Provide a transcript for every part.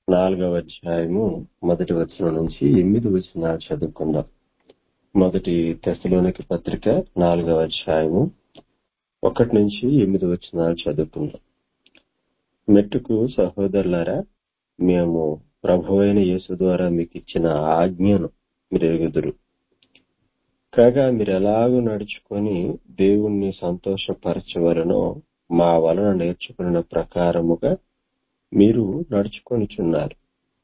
నాలుగవ అధ్యాయము మొదటి వచనం నుంచి ఎనిమిది వచనాలు చదువుకుందాం మొదటి తెశలోనికి పత్రిక నాలుగవ అధ్యాయము ఒకటి నుంచి ఎనిమిది వచనాలు చదువుకుందాం మెట్టుకు సహోదరులారా మేము ప్రభువైన యేసు ద్వారా మీకు ఇచ్చిన ఆజ్ఞను మీరు ఎరుగుదురు కాగా మీరు ఎలాగూ నడుచుకొని దేవుణ్ణి సంతోషపరచవలనో మా వలన నేర్చుకున్న ప్రకారముగా మీరు నడుచుకొనిచున్నారు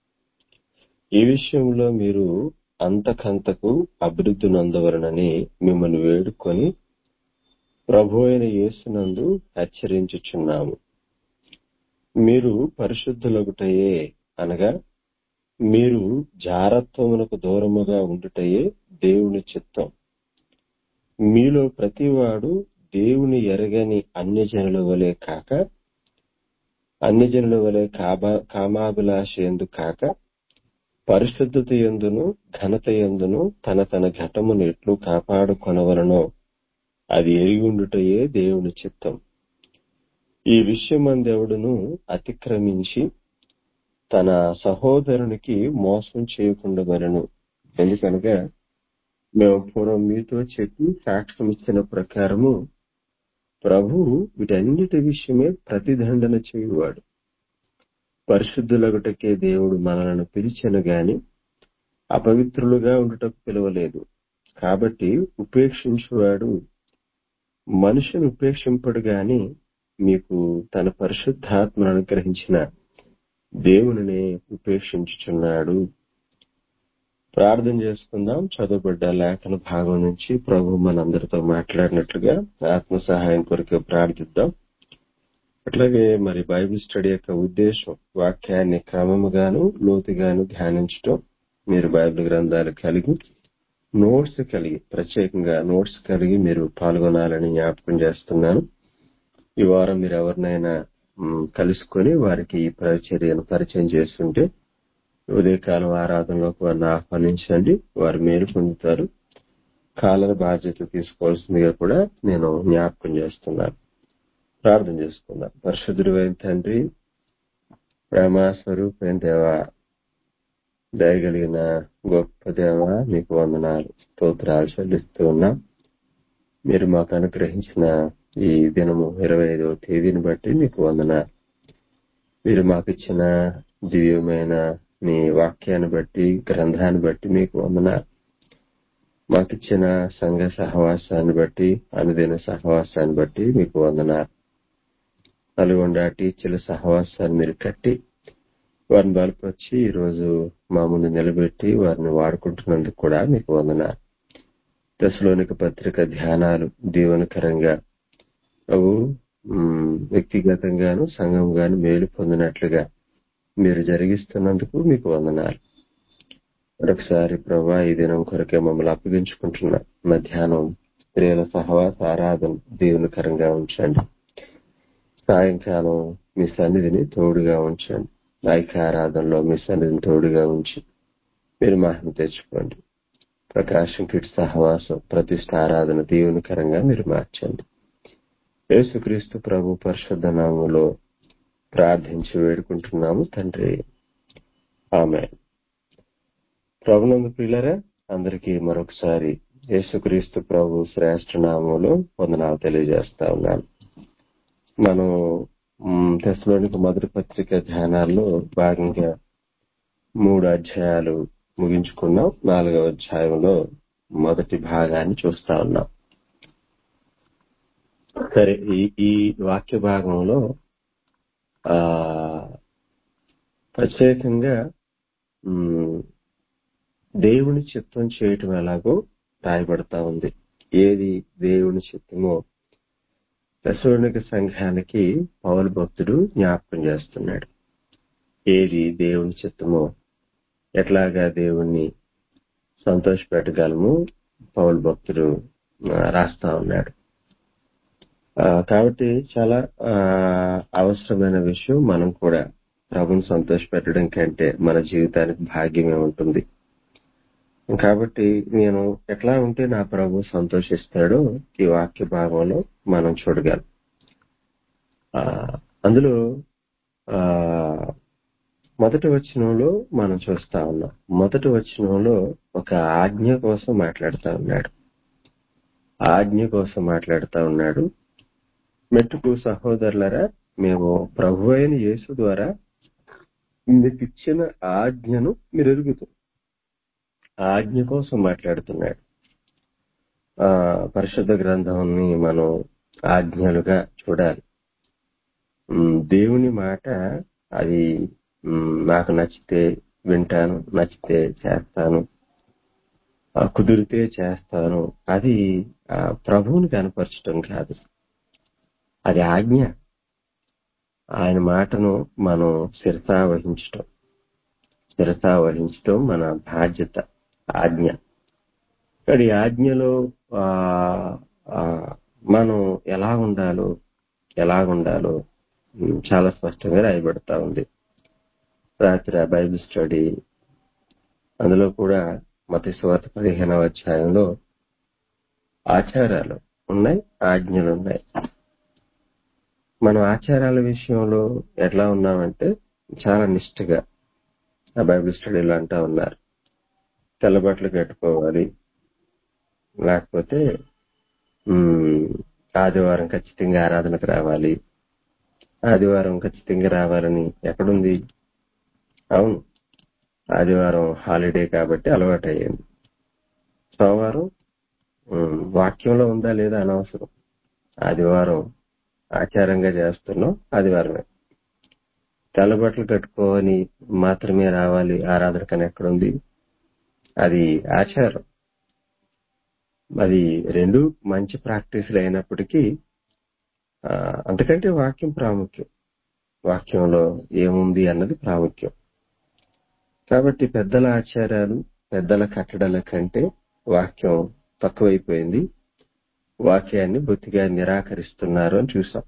ఈ విషయంలో మీరు అంతకంతకు అభివృద్ధి నందవలనని మిమ్మల్ని వేడుకొని ప్రభు అయిన యేసునందు హెచ్చరించుచున్నాము మీరు పరిశుద్ధులగుటయే అనగా మీరు జారత్వమునకు దూరముగా ఉండుటయే దేవుని చిత్తం మీలో ప్రతివాడు దేవుని ఎరగని అన్యజనుల వలె కాక అన్యజనుల వలె కామా కామాభిలాష ఎందు కాక పరిశుద్ధత ఎందును ఘనత ఎందును తన తన ఘటమును ఎట్లు కాపాడుకొనవలనో అది ఎరిగి ఉండుటయే దేవుని చిత్తం ఈ విషయమందెవడును అతిక్రమించి తన సహోదరునికి మోసం చేయకుండా వలను ఎందుకనగా మేము పూర్వం మీతో చెప్పి సాక్ష్యం ఇచ్చిన ప్రకారము ప్రభు వీటన్నిటి విషయమే ప్రతిదండన చేయువాడు పరిశుద్ధులగుటకే దేవుడు మనలను పిలిచెను గాని అపవిత్రులుగా ఉండుటకు పిలవలేదు కాబట్టి ఉపేక్షించువాడు మనుషుని ఉపేక్షింపడు గాని మీకు తన పరిశుద్ధాత్మను అనుగ్రహించిన దేవునినే ఉపేక్షించుచున్నాడు ప్రార్థన చేసుకుందాం చదువుబడ్డ లేఖన భాగం నుంచి ప్రభు మనందరితో మాట్లాడినట్లుగా ఆత్మ సహాయం కొరకు ప్రార్థిద్దాం అట్లాగే మరి బైబిల్ స్టడీ యొక్క ఉద్దేశం వాక్యాన్ని క్రమముగాను లోతుగాను ధ్యానించటం మీరు బైబిల్ గ్రంథాలు కలిగి నోట్స్ కలిగి ప్రత్యేకంగా నోట్స్ కలిగి మీరు పాల్గొనాలని జ్ఞాపకం చేస్తున్నాను ఈ వారం మీరు ఎవరినైనా కలుసుకొని వారికి ఈ పరిచర్యను పరిచయం చేస్తుంటే ఉదయకాలం ఆరాధనలోకి వారిని ఆహ్వానించండి వారు మేలు పొందుతారు కాలర బాధ్యత తీసుకోవాల్సిందిగా కూడా నేను జ్ఞాపకం చేస్తున్నాను ప్రార్థన చేసుకుందాం పరిశుద్ధుడు అయిన తండ్రి ప్రేమ స్వరూపైన దేవ దయగలిగిన గొప్ప దేవ మీకు వందనాలు స్తోత్రాలు చెల్లిస్తూ ఉన్నాం మీరు మాకు అనుగ్రహించిన ఈ దినము ఇరవై ఐదవ తేదీని బట్టి మీకు వందనాలు మీరు మాకు ఇచ్చిన దివ్యమైన మీ వాక్యాన్ని బట్టి గ్రంథాన్ని బట్టి మీకు వందనాలు మాకిచ్చిన సంఘ సహవాసాన్ని బట్టి అనుదిన సహవాసాన్ని బట్టి మీకు వందనాలు నల్గొండ టీచర్ల సహవాసాన్ని మీరు కట్టి వారిని బలపరిచి ఈరోజు మా ముందు నిలబెట్టి వారిని వాడుకుంటున్నందుకు కూడా మీకు వందనాలు దశలోనిక పత్రిక ధ్యానాలు దీవనకరంగా అవు వ్యక్తిగతంగాను సంఘంగాను మేలు పొందినట్లుగా మీరు జరిగిస్తున్నందుకు మీకు వందనాలు మరొకసారి ప్రభా ఈ దినం కొరకే మమ్మల్ని అప్పగించుకుంటున్న మధ్యాహ్నం స్త్రీల సహవాస ఆరాధన దీవెనకరంగా ఉంచండి సాయంకాలం మీ సన్నిధిని తోడుగా ఉంచండి నాయక ఆరాధనలో మీ సన్నిధిని తోడుగా ఉంచి మీరు మహిమ తెచ్చుకోండి ప్రకాశం కిట్ సహవాసం ప్రతిష్ట ఆరాధన దీవెనకరంగా మీరు మార్చండి యేసుక్రీస్తు ప్రభు పరిశుద్ధ నామంలో ప్రార్థించి వేడుకుంటున్నాము తండ్రి ఆమె ప్రభునందు పిల్లరా అందరికీ మరొకసారి యేసుక్రీస్తు ప్రభు శ్రేష్ఠ నామంలో వందనాలు తెలియజేస్తా ఉన్నాను మనం తెశలోనికి మొదటి పత్రిక ధ్యానాల్లో భాగంగా మూడు అధ్యాయాలు ముగించుకున్నాం నాలుగవ అధ్యాయంలో మొదటి భాగాన్ని చూస్తా ఉన్నాం సరే ఈ ఈ వాక్య భాగంలో ఆ ప్రత్యేకంగా దేవుని చిత్తం చేయటం ఎలాగో రాయబడతా ఉంది ఏది దేవుని చిత్తమో దశోనిక సంఘానికి పౌల భక్తుడు జ్ఞాపకం చేస్తున్నాడు ఏది దేవుని చిత్తమో ఎట్లాగా దేవుణ్ణి సంతోషపెట్టగలము పౌల భక్తుడు రాస్తా ఉన్నాడు కాబట్టి చాలా అవసరమైన విషయం మనం కూడా ప్రభుని సంతోష పెట్టడం కంటే మన జీవితానికి భాగ్యమే ఉంటుంది కాబట్టి నేను ఎట్లా ఉంటే నా ప్రభు సంతోషిస్తాడో ఈ వాక్య భాగంలో మనం చూడగలం అందులో మొదటి వచనంలో మనం చూస్తా ఉన్నాం మొదటి వచనంలో ఒక ఆజ్ఞ కోసం మాట్లాడుతా ఉన్నాడు ఆజ్ఞ కోసం మాట్లాడుతా ఉన్నాడు మెట్టుకు సహోదరులరా మేము ప్రభు అయిన యేసు ద్వారా మీకు ఇచ్చిన ఆజ్ఞను మీరు ఎరుగుతాం ఆజ్ఞ కోసం మాట్లాడుతున్నాడు ఆ పరిశుద్ధ గ్రంథాన్ని మనం ఆజ్ఞలుగా చూడాలి ఉమ్, దేవుని మాట అది ఉమ్, నాకు నచ్చితే వింటాను నచ్చితే చేస్తాను ఆ, కుదిరితే చేస్తాను అది ఆ, ప్రభువుని కనపరచడం కాదు అది ఆజ్ఞ ఆయన మాటను మనం శిరసా వహించటం శిరసా వహించటం మన బాధ్యత ఆజ్ఞ ఇక్కడ ఈ ఆజ్ఞలో ఆ, ఆ, మనం ఎలా ఉండాలో ఎలా ఉండాలో ఉమ్, చాలా స్పష్టంగా రాయబడతా ఉంది రాత్రి ఆ బైబిల్ స్టడీ అందులో కూడా మత స్వార్థ పదిహేనవ అధ్యాయంలో ఆచారాలు ఉన్నాయి ఆజ్ఞలు ఉన్నాయి మనం ఆచారాల విషయంలో ఎట్లా ఉన్నామంటే చాలా నిష్ఠగా ఆ బైబిల్ స్టడీలో అంటా ఉన్నారు తెల్లబట్టలు కట్టుకోవాలి లేకపోతే ఉమ్, ఆదివారం ఖచ్చితంగా ఆరాధనకు రావాలి ఆదివారం ఖచ్చితంగా రావాలని ఎక్కడుంది అవును ఆదివారం హాలిడే కాబట్టి అలవాటు అయ్యింది సోమవారం ఉమ్, వాక్యంలో ఉందా లేదా అనవసరం ఆదివారం ఆచారంగా చేస్తున్నాం ఆదివారమే తెల్లబట్టలు కట్టుకోని మాత్రమే రావాలి ఆరాధనకని ఎక్కడుంది అది ఆచారం అది రెండు మంచి ప్రాక్టీసులు అయినప్పటికీ ఆ, అంతకంటే వాక్యం ప్రాముఖ్యం వాక్యంలో ఏముంది అన్నది ప్రాముఖ్యం కాబట్టి పెద్దల ఆచారాలు పెద్దల కట్టడల కంటే వాక్యం తక్కువైపోయింది వాక్యాన్ని బొత్తిగా నిరాకరిస్తున్నారు అని చూసాం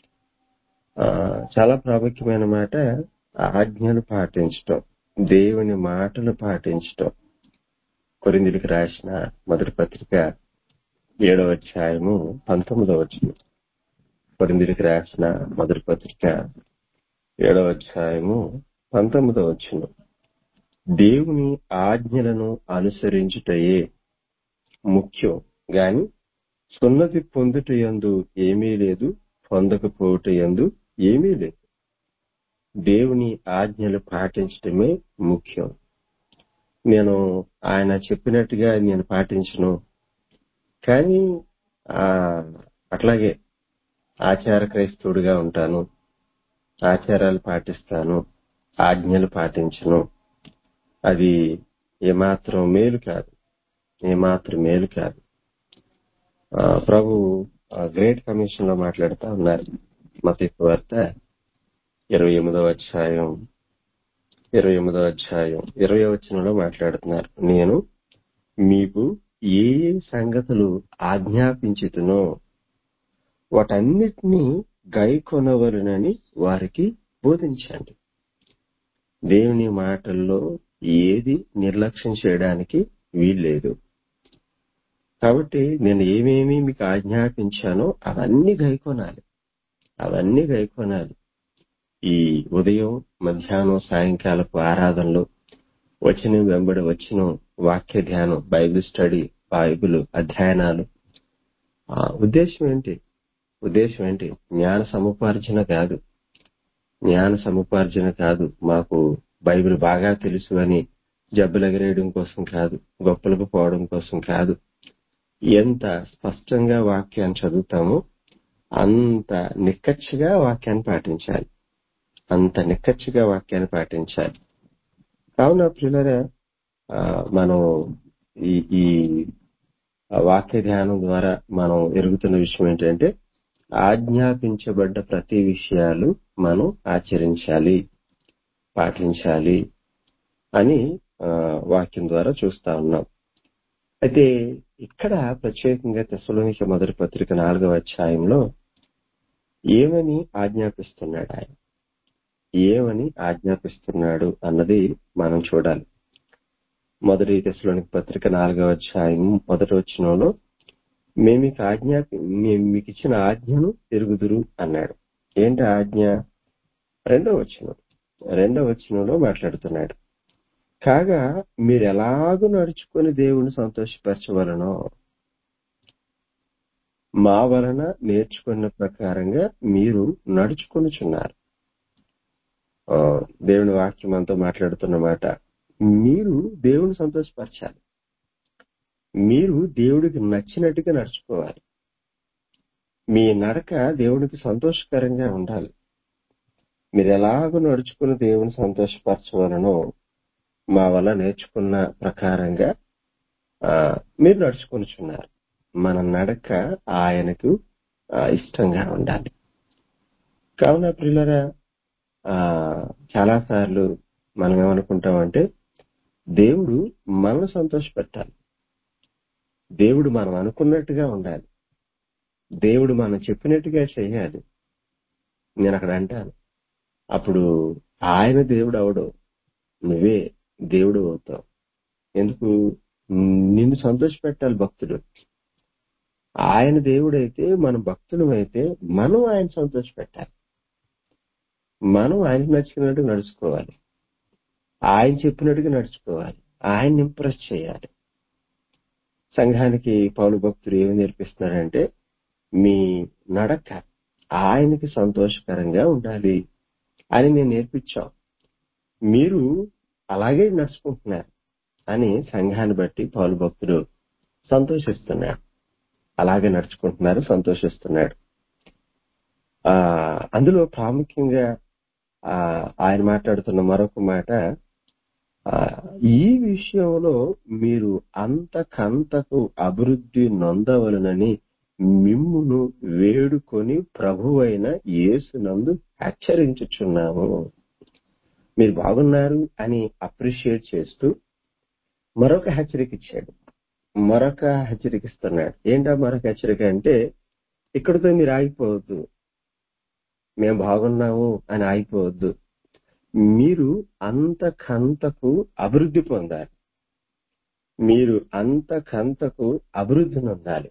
ఆ, చాలా ప్రాముఖ్యమైన మాట ఆజ్ఞలు పాటించటం దేవుని మాటలు పాటించటం కొరిందులకు రాసిన మొదటి పత్రిక ఏడవ అధ్యాయము పంతొమ్మిదవ వచ్చిన కొరిందులకు రాసిన మొదటి పత్రిక ఏడవ అధ్యాయము పంతొమ్మిదవ వచ్చిన దేవుని ఆజ్ఞలను అనుసరించుటయే ముఖ్యం గాని సున్నతి పొందుట యందు ఏమీ లేదు పొందకపోవుట యందు ఏమీ లేదు దేవుని ఆజ్ఞలు పాటించటమే ముఖ్యం నేను ఆయన చెప్పినట్టుగా నేను పాటించను కానీ ఆ అట్లాగే ఆచార క్రైస్తవుడిగా ఉంటాను ఆచారాలు పాటిస్తాను ఆజ్ఞలు పాటించను అది ఏమాత్రం మేలు కాదు ఏమాత్రం మేలు కాదు ఆ, ప్రభు గ్రేట్ కమిషన్ లో మాట్లాడుతూ ఉన్నారు మత వార్త ఇరవై ఎనిమిదవ అధ్యాయం ఇరవై ఎనిమిదవ అధ్యాయం ఇరవై వచనంలో మాట్లాడుతున్నారు నేను మీకు ఏ ఏ సంగతులు ఆజ్ఞాపించుతునో వాటన్నిటినీ గైకొనవలనని వారికి బోధించండి దేవుని మాటల్లో ఏది నిర్లక్ష్యం చేయడానికి వీల్లేదు కాబట్టి నేను ఏమేమి మీకు ఆజ్ఞాపించానో అవన్నీ గైకొనాలి అవన్నీ గైకొనాలి ఈ ఉదయం మధ్యాహ్నం సాయంకాలపు ఆరాధనలు వచ్చిన వెంబడి వచ్చిన వాక్య ధ్యానం బైబిల్ స్టడీ బైబిల్ అధ్యయనాలు ఆ, ఉద్దేశం ఏంటి ఉద్దేశం ఏంటి జ్ఞాన సముపార్జన కాదు జ్ఞాన సముపార్జన కాదు మాకు బైబిల్ బాగా తెలుసు అని జబ్బులు ఎగరేయడం కోసం కాదు గొప్పలకు పోవడం కోసం కాదు ఎంత స్పష్టంగా వాక్యాన్ని చదువుతామో అంత నిక్కచ్చిగా వాక్యాన్ని పాటించాలి అంత నిక్కచ్చిగా వాక్యాన్ని పాటించాలి కావున పిల్లరా ఆ, మనం ఈ ఈ వాక్య ధ్యానం ద్వారా మనం ఎరుగుతున్న విషయం ఏంటంటే ఆజ్ఞాపించబడ్డ ప్రతి విషయాలు మనం ఆచరించాలి పాటించాలి అని ఆ, వాక్యం ద్వారా చూస్తా ఉన్నాం అయితే ఇక్కడ ప్రత్యేకంగా తెసలోనిక మొదటి పత్రిక నాలుగవ అధ్యాయంలో ఏమని ఆజ్ఞాపిస్తున్నాడు ఆయన ఏమని ఆజ్ఞాపిస్తున్నాడు అన్నది మనం చూడాలి మొదటి తెసలోనిక పత్రిక నాలుగవ అధ్యాయం మొదటి వచనంలో మేము మీకు ఆజ్ఞాపి మేము మీకు ఇచ్చిన ఆజ్ఞను తిరుగుదురు అన్నాడు ఏంటి ఆజ్ఞ రెండో వచనం రెండవ వచనంలో మాట్లాడుతున్నాడు కాగా మీరు ఎలాగూ నడుచుకొని దేవుని సంతోషపరచవలనో మా వలన నేర్చుకున్న ప్రకారంగా మీరు నడుచుకొనుచున్నారు ఆ, దేవుని వాక్యం మనతో మాట్లాడుతున్న మాట మీరు దేవుని సంతోషపరచాలి మీరు దేవుడికి నచ్చినట్టుగా నడుచుకోవాలి మీ నడక దేవునికి సంతోషకరంగా ఉండాలి మీరు ఎలాగో నడుచుకుని దేవుని సంతోషపరచవలనో మా వల్ల నేర్చుకున్న ప్రకారంగా ఆ, మీరు నడుచుకొనిచున్నారు మన నడక ఆయనకు ఆ, ఇష్టంగా ఉండాలి కావున పిల్లరా ఆ చాలా సార్లు మనం ఏమనుకుంటామంటే దేవుడు మనల్ని సంతోషపెట్టాలి దేవుడు మనం అనుకున్నట్టుగా ఉండాలి దేవుడు మనం చెప్పినట్టుగా చేయాలి నేను అక్కడ అంటాను అప్పుడు ఆయన దేవుడు అవడు నువ్వే దేవుడు అవుతావు ఎందుకు నిన్ను సంతోషపెట్టాలి భక్తుడు ఆయన దేవుడైతే మన భక్తులం అయితే మనం ఆయన సంతోషపెట్టాలి మనం ఆయనకు నచ్చినట్టు నడుచుకోవాలి ఆయన చెప్పినట్టుగా నడుచుకోవాలి ఆయన ఇంప్రెస్ చేయాలి సంఘానికి పౌలు భక్తులు ఏమి నేర్పిస్తున్నారంటే మీ నడక ఆయనకి సంతోషకరంగా ఉండాలి అని నేను నేర్పించాం మీరు అలాగే నడుచుకుంటున్నారు అని సంఘాన్ని బట్టి పౌలు భక్తుడు సంతోషిస్తున్నాడు అలాగే నడుచుకుంటున్నారు సంతోషిస్తున్నాడు ఆ అందులో ప్రాముఖ్యంగా ఆ ఆయన మాట్లాడుతున్న మరొక మాట ఆ, ఈ విషయంలో మీరు అంతకంతకు అభివృద్ధి నొందవలనని మిమ్మును వేడుకొని ప్రభువైన యేసునందు హెచ్చరించుచున్నాము మీరు బాగున్నారు అని అప్రిషియేట్ చేస్తూ మరొక హెచ్చరిక ఇచ్చాడు మరొక హెచ్చరిక ఇస్తున్నాడు ఏంటా మరొక హెచ్చరిక అంటే ఇక్కడితో మీరు ఆగిపోవద్దు మేము బాగున్నాము అని ఆగిపోవద్దు మీరు అంతకంతకు అభివృద్ధి పొందాలి మీరు అంతకంతకు అభివృద్ధి నొందాలి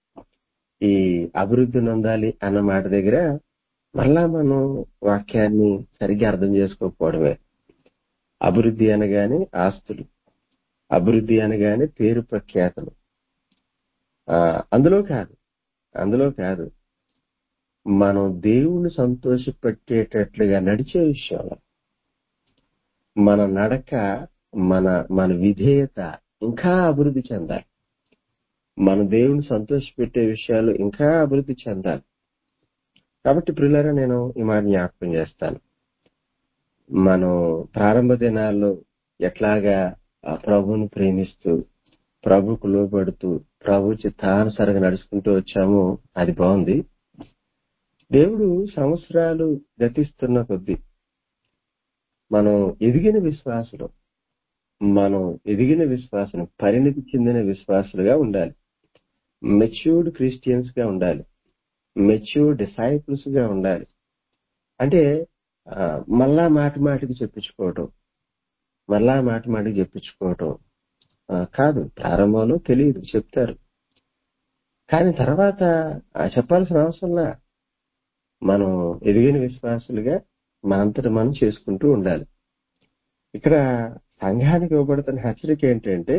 ఈ అభివృద్ధి నొందాలి అన్న మాట దగ్గర మళ్ళా మనం వాక్యాన్ని సరిగ్గా అర్థం చేసుకోకపోవడమే అభివృద్ధి అనగానే ఆస్తులు అభివృద్ధి అనగానే పేరు ప్రఖ్యాతలు ఆ, అందులో కాదు అందులో కాదు మనం దేవుణ్ణి సంతోషపెట్టేటట్లుగా నడిచే విషయంలో మన నడక మన మన విధేయత ఇంకా అభివృద్ధి చెందాలి మన దేవుని సంతోషపెట్టే విషయాలు ఇంకా అభివృద్ధి చెందాలి కాబట్టి ప్రిల్లరా నేను ఈ మాట జ్ఞాపకం చేస్తాను మనం ప్రారంభ దినాల్లో ఎట్లాగా ఆ ప్రభువును ప్రేమిస్తూ ప్రభుకు లోబడుతూ ప్రభు చిత్తానుసారంగా నడుచుకుంటూ వచ్చామో అది బాగుంది దేవుడు సంవత్సరాలు గతిస్తున్న కొద్దీ మనం ఎదిగిన విశ్వాసులు మనం ఎదిగిన విశ్వాసం పరిణితి చెందిన విశ్వాసులుగా ఉండాలి మెచ్యూర్డ్ క్రిస్టియన్స్ గా ఉండాలి మెచ్యూర్డ్ డిసైపుల్స్ గా ఉండాలి అంటే ఆ, మళ్ళా మాటి మాటికి చెప్పించుకోవటం మళ్ళా మాటి మాటికి చెప్పించుకోవటం ఆ, కాదు ప్రారంభంలో తెలియదు చెప్తారు కానీ తర్వాత ఆ, చెప్పాల్సిన అవసరంలా మనం ఎదిగిన విశ్వాసులుగా మనంతట మనం చేసుకుంటూ ఉండాలి ఇక్కడ సంఘానికి ఇవ్వబడుతున్న హెచ్చరిక ఏంటంటే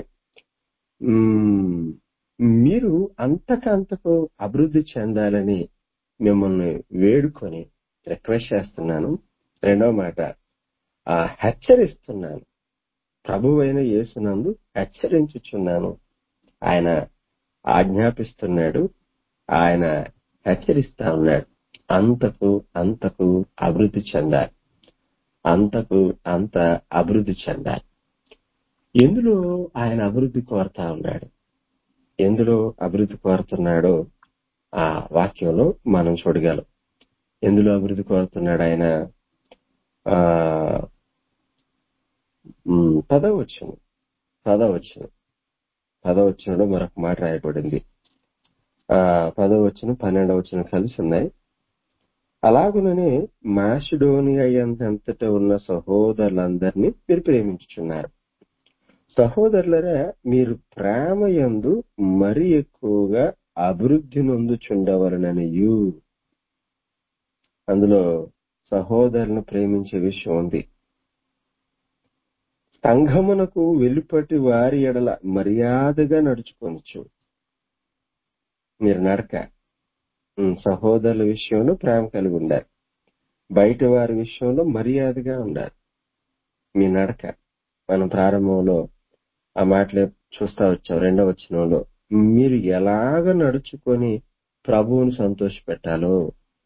మ్మ్, మీరు అంతకంతకు అభివృద్ధి చెందాలని మిమ్మల్ని వేడుకొని రిక్వెస్ట్ చేస్తున్నాను రెండవ మాట ఆ హెచ్చరిస్తున్నాను ప్రభువైన యేసునందు హెచ్చరించుచున్నాను ఆయన ఆజ్ఞాపిస్తున్నాడు ఆయన హెచ్చరిస్తా ఉన్నాడు అంతకు అంతకు అభివృద్ధి చెందాలి అంతకు అంత అభివృద్ధి చెందాలి ఎందులో ఆయన అభివృద్ధి కోరుతా ఉన్నాడు ఎందులో అభివృద్ధి కోరుతున్నాడో ఆ వాక్యంలో మనం చూడగలం ఎందులో అభివృద్ధి కోరుతున్నాడు ఆయన ఆ ఉమ్, పదవచనం పదవచనం పదవచనంలో మరొక మాట రాయబడింది ఆ పదవచనం పన్నెండవచనం కలిసి ఉన్నాయి అలాగుననే మాసిడోనియా ఎంతట ఉన్న సహోదరులందరినీ మీరు ప్రేమించుచున్నారు సహోదరులరా మీరు ప్రేమ యందు మరి ఎక్కువగా అభివృద్ధి నొందుచుండవలననియు అందులో సహోదరులను ప్రేమించే విషయం ఉంది సంఘమునకు వెలుపటి వారి ఎడల మర్యాదగా నడుచుకొనొచ్చు మీరు నడక ఉమ్, సహోదరుల విషయంలో ప్రేమ కలిగి ఉండాలి బయట వారి విషయంలో మర్యాదగా ఉండాలి మీ నడక మనం ప్రారంభంలో ఆ మాటలే చూస్తా వచ్చాం రెండవ వచనంలో మీరు ఎలాగ నడుచుకొని ప్రభువుని సంతోష పెట్టాలో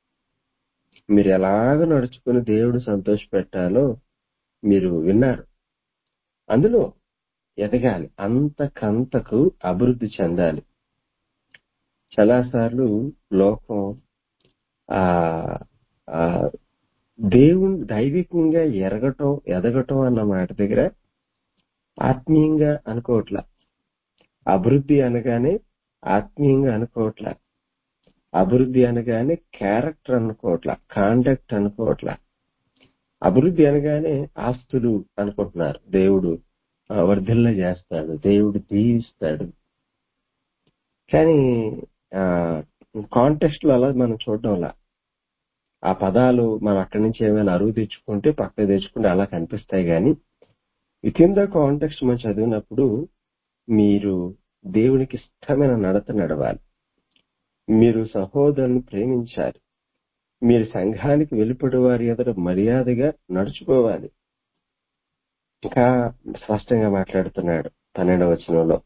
మీరు ఎలాగ నడుచుకొని దేవుడు సంతోష పెట్టాలో మీరు విన్నారు అందులో ఎదగాలి అంతకంతకు అభివృద్ధి చెందాలి చాలాసార్లు లోకం ఆ ఆ దేవుని దైవికంగా ఎరగటం ఎదగటం అన్న మాట దగ్గర ఆత్మీయంగా అనుకోవట్ల అభివృద్ధి అనగానే ఆత్మీయంగా అనుకోవట్ల అభివృద్ధి అనగానే క్యారెక్టర్ అనుకోవట్ల కాండక్ట్ అనుకోవట్ల అభివృద్ధి అనగానే ఆస్తులు అనుకుంటున్నారు దేవుడు ఆ, వర్ధిల్ల చేస్తాడు దేవుడు దీవిస్తాడు కానీ కాంటెక్స్ట్ లో అలా మనం చూడడంలా ఆ పదాలు మనం అక్కడి నుంచి ఏమైనా అరువు తెచ్చుకుంటే పక్కకు తెచ్చుకుంటే అలా కనిపిస్తాయి కానీ విత్ ఇన్ ద కాంటెక్స్ట్ మనం చదివినప్పుడు మీరు దేవునికి ఇష్టమైన నడత నడవాలి మీరు సహోదరుని ప్రేమించాలి మీరు సంఘానికి వెలుపడి వారి ఎదుట మర్యాదగా నడుచుకోవాలి ఇంకా స్పష్టంగా మాట్లాడుతున్నాడు పన్నెండవ వచనంలో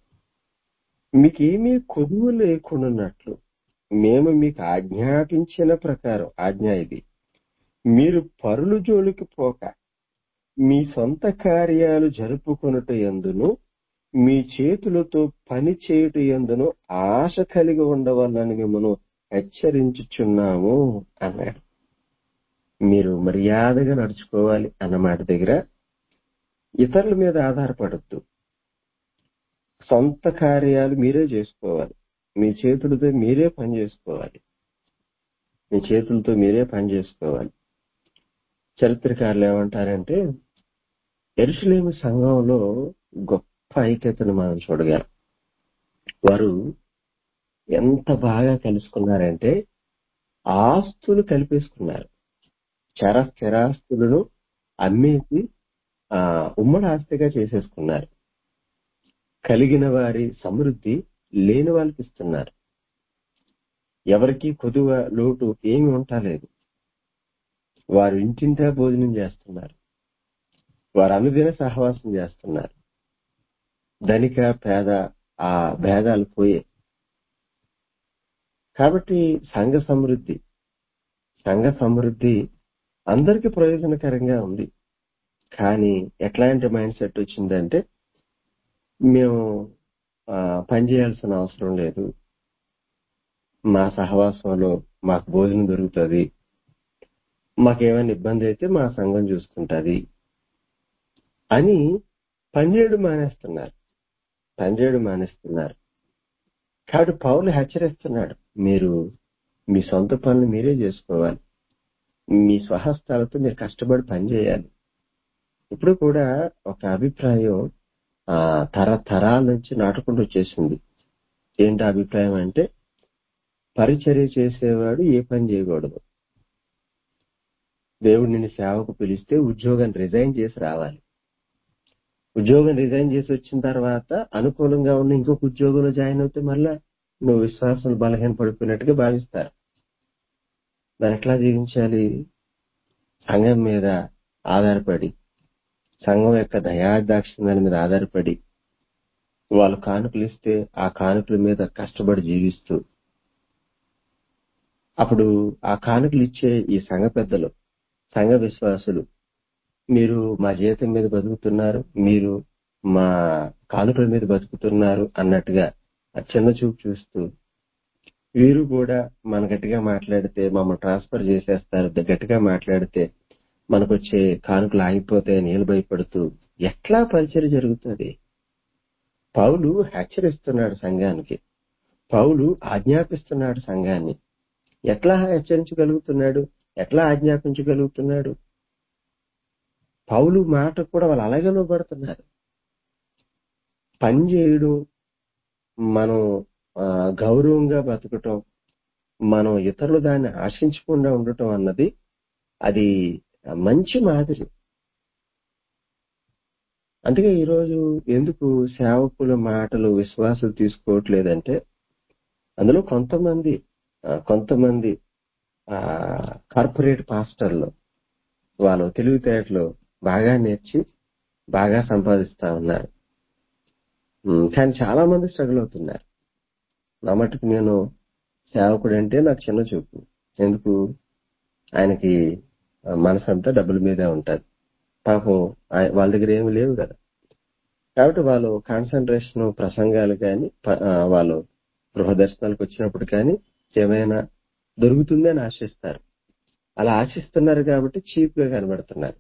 మీకేమీ కొదువు లేకుండాన్నట్లు మేము మీకు ఆజ్ఞాపించిన ప్రకారం ఆజ్ఞ ఇది మీరు పరులు జోలికి పోక మీ సొంత కార్యాలు జరుపుకొనుట ఎందును మీ చేతులతో పని చేయుట ఎందును ఆశ కలిగి ఉండవాలని మిమ్మల్ని హెచ్చరించుచున్నాము అన్నాడు మీరు మర్యాదగా నడుచుకోవాలి అన్న మాట దగ్గర ఇతరుల మీద ఆధారపడద్దు సొంత కార్యాలు మీరే చేసుకోవాలి మీ చేతులతో మీరే పని చేసుకోవాలి మీ చేతులతో మీరే పని చేసుకోవాలి చరిత్రకారులు ఏమంటారంటే ఎరుసలేము సంఘంలో గొప్ప ఐక్యతను మనం చూడగలం వారు ఎంత బాగా కలుసుకున్నారంటే ఆస్తులు కలిపేసుకున్నారు చర స్థిరాస్తులను అమ్మేసి ఆ ఉమ్మడి ఆస్తిగా చేసేసుకున్నారు కలిగిన వారి సమృద్ధి లేని వాళ్ళకి ఇస్తున్నారు ఎవరికి కొదువ లోటు ఏమి ఉంటలేదు వారు ఇంటింటా భోజనం చేస్తున్నారు వారు అనుదిన సహవాసం చేస్తున్నారు ధనిక పేద ఆ భేదాలు పోయే కాబట్టి సంఘ సమృద్ధి సంఘ సమృద్ధి అందరికీ ప్రయోజనకరంగా ఉంది కానీ ఎట్లాంటి మైండ్ సెట్ వచ్చిందంటే మేము ఆ, పని చేయాల్సిన అవసరం లేదు మా సహవాసంలో మాకు భోజనం దొరుకుతుంది మాకేమైనా ఇబ్బంది అయితే మా సంఘం చూసుకుంటది అని పనిచేయడం మానేస్తున్నారు పనిచేయడం మానేస్తున్నారు కాబట్టి పౌలు హెచ్చరిస్తున్నాడు మీరు మీ సొంత పనులు మీరే చేసుకోవాలి మీ స్వహస్తాలతో మీరు కష్టపడి పని చేయాలి ఇప్పుడు కూడా ఒక అభిప్రాయం ఆ తరతరాల నుంచి నాటుకుంటూ వచ్చేసింది ఏంటి ఆ అభిప్రాయం అంటే పరిచర్య చేసేవాడు ఏ పని చేయకూడదు దేవుడు నిన్ను సేవకు పిలిస్తే ఉద్యోగాన్ని రిజైన్ చేసి రావాలి ఉద్యోగం రిజైన్ చేసి వచ్చిన తర్వాత అనుకూలంగా ఉన్న ఇంకొక ఉద్యోగంలో జాయిన్ అవుతే మళ్ళా నువ్వు విశ్వాసం బలహీన పడిపోయినట్టుగా భావిస్తారు దాన్ని ఎట్లా జీవించాలి సంఘం మీద ఆధారపడి సంఘం యొక్క దయాదాక్షిణ్యాల మీద ఆధారపడి వాళ్ళు కానుకలు ఇస్తే ఆ కానుకల మీద కష్టపడి జీవిస్తూ అప్పుడు ఆ కానుకలు ఇచ్చే ఈ సంఘ పెద్దలు సంఘ విశ్వాసులు మీరు మా జీవితం మీద బతుకుతున్నారు మీరు మా కానుకల మీద బతుకుతున్నారు అన్నట్టుగా ఆ చిన్న చూపు చూస్తూ వీరు కూడా మన గట్టిగా మాట్లాడితే మమ్మల్ని ట్రాన్స్ఫర్ చేసేస్తారు గట్టిగా మాట్లాడితే మనకు వచ్చే కానుకలు ఆగిపోతాయని నీళ్ళు భయపడుతూ ఎట్లా పరిచయం జరుగుతుంది పౌలు హెచ్చరిస్తున్నాడు సంఘానికి పౌలు ఆజ్ఞాపిస్తున్నాడు సంఘాన్ని ఎట్లా హెచ్చరించగలుగుతున్నాడు ఎట్లా ఆజ్ఞాపించగలుగుతున్నాడు పౌలు మాట కూడా వాళ్ళు అలాగే లోబడుతున్నారు పని చేయడం మనం ఆ, గౌరవంగా బతకటం మనం ఇతరులు దాన్ని ఆశించకుండా ఉండటం అన్నది అది మంచి మాదిరి అందుకే ఈరోజు ఎందుకు సేవకుల మాటలు విశ్వాసం తీసుకోవట్లేదంటే అందులో కొంతమంది ఆ, కొంతమంది ఆ కార్పొరేట్ పాస్టర్లు వాళ్ళు తెలివితేటలు బాగా నేర్చి బాగా సంపాదిస్తా ఉన్నారు ఉమ్, కానీ చాలా మంది స్ట్రగుల్ అవుతున్నారు నా మటుకు నేను సేవకుడు అంటే నాకు చిన్న చూపు ఎందుకు ఆయనకి ఆ, మనసంతా డబ్బుల మీదే ఉంటది పాపం ఆయ- వాళ్ళ దగ్గర ఏమి లేవు కదా కాబట్టి వాళ్ళు కాన్సన్ట్రేషన్ ప్రసంగాలు కానీ వాళ్ళు గృహ దర్శనాలకు వచ్చినప్పుడు కానీ ఏమైనా దొరుకుతుందని ఆశిస్తారు అలా ఆశిస్తున్నారు కాబట్టి చీప్ గా కనబడుతున్నారు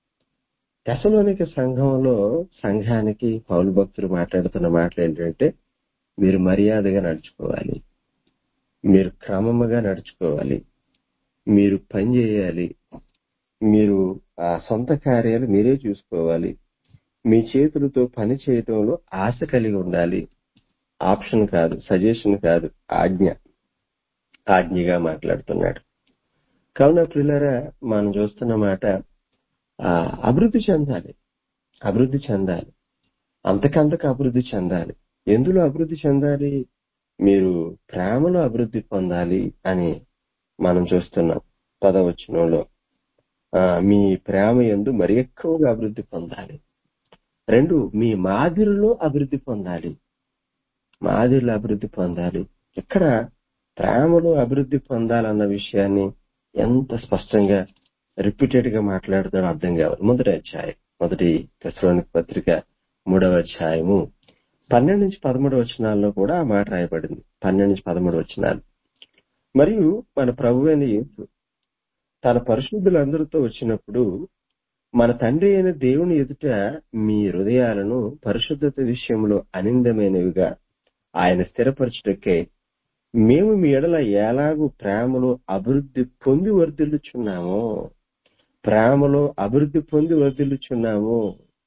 దశలోనిక సంఘంలో సంఘానికి పౌలు భక్తులు మాట్లాడుతున్న మాటలు ఏంటంటే మీరు మర్యాదగా నడుచుకోవాలి మీరు క్రమముగా నడుచుకోవాలి మీరు పని చేయాలి మీరు ఆ సొంత కార్యాలు మీరే చూసుకోవాలి మీ చేతులతో పని చేయటంలో ఆశ కలిగి ఉండాలి ఆప్షన్ కాదు సజెషన్ కాదు ఆజ్ఞ ఆజ్ఞగా మాట్లాడుతున్నాడు కావున పిల్లరా మనం చూస్తున్న మాట ఆ, అభివృద్ధి చెందాలి అభివృద్ధి చెందాలి అంతకంతకు అభివృద్ధి చెందాలి ఎందులో అభివృద్ధి చెందాలి మీరు ప్రేమలో అభివృద్ధి పొందాలి అని మనం చూస్తున్నాం పదవచనంలో ఆ, మీ ప్రేమ ఎందు మరి ఎక్కువగా అభివృద్ధి పొందాలి రెండు మీ మాదిరిలో అభివృద్ధి పొందాలి మాదిరిలో అభివృద్ధి పొందాలి ఇక్కడ ప్రేమలో అభివృద్ధి పొందాలన్న విషయాన్ని ఎంత స్పష్టంగా రిపీటెడ్ గా మాట్లాడుతాడో అర్థం కావాలి మొదటి అధ్యాయం మొదటి తెసలోనిక పత్రిక మూడవ అధ్యాయము పన్నెండు నుంచి పదమూడు వచనాల్లో కూడా ఆ మాట రాయబడింది పన్నెండు నుంచి పదమూడు వచనాలు మరియు మన ప్రభు అయిన యేసు తన పరిశుద్ధులందరితో వచ్చినప్పుడు మన తండ్రి అయిన దేవుని ఎదుట మీ హృదయాలను పరిశుద్ధత విషయంలో అనిందమైనవిగా ఆయన స్థిరపరచుటకే మేము మీ ఎడల ఎలాగూ ప్రేమలో అభివృద్ధి పొంది వర్ధిల్లుచున్నామో ప్రేమలో అభివృద్ధి పొంది వర్ధిల్లుచున్నాము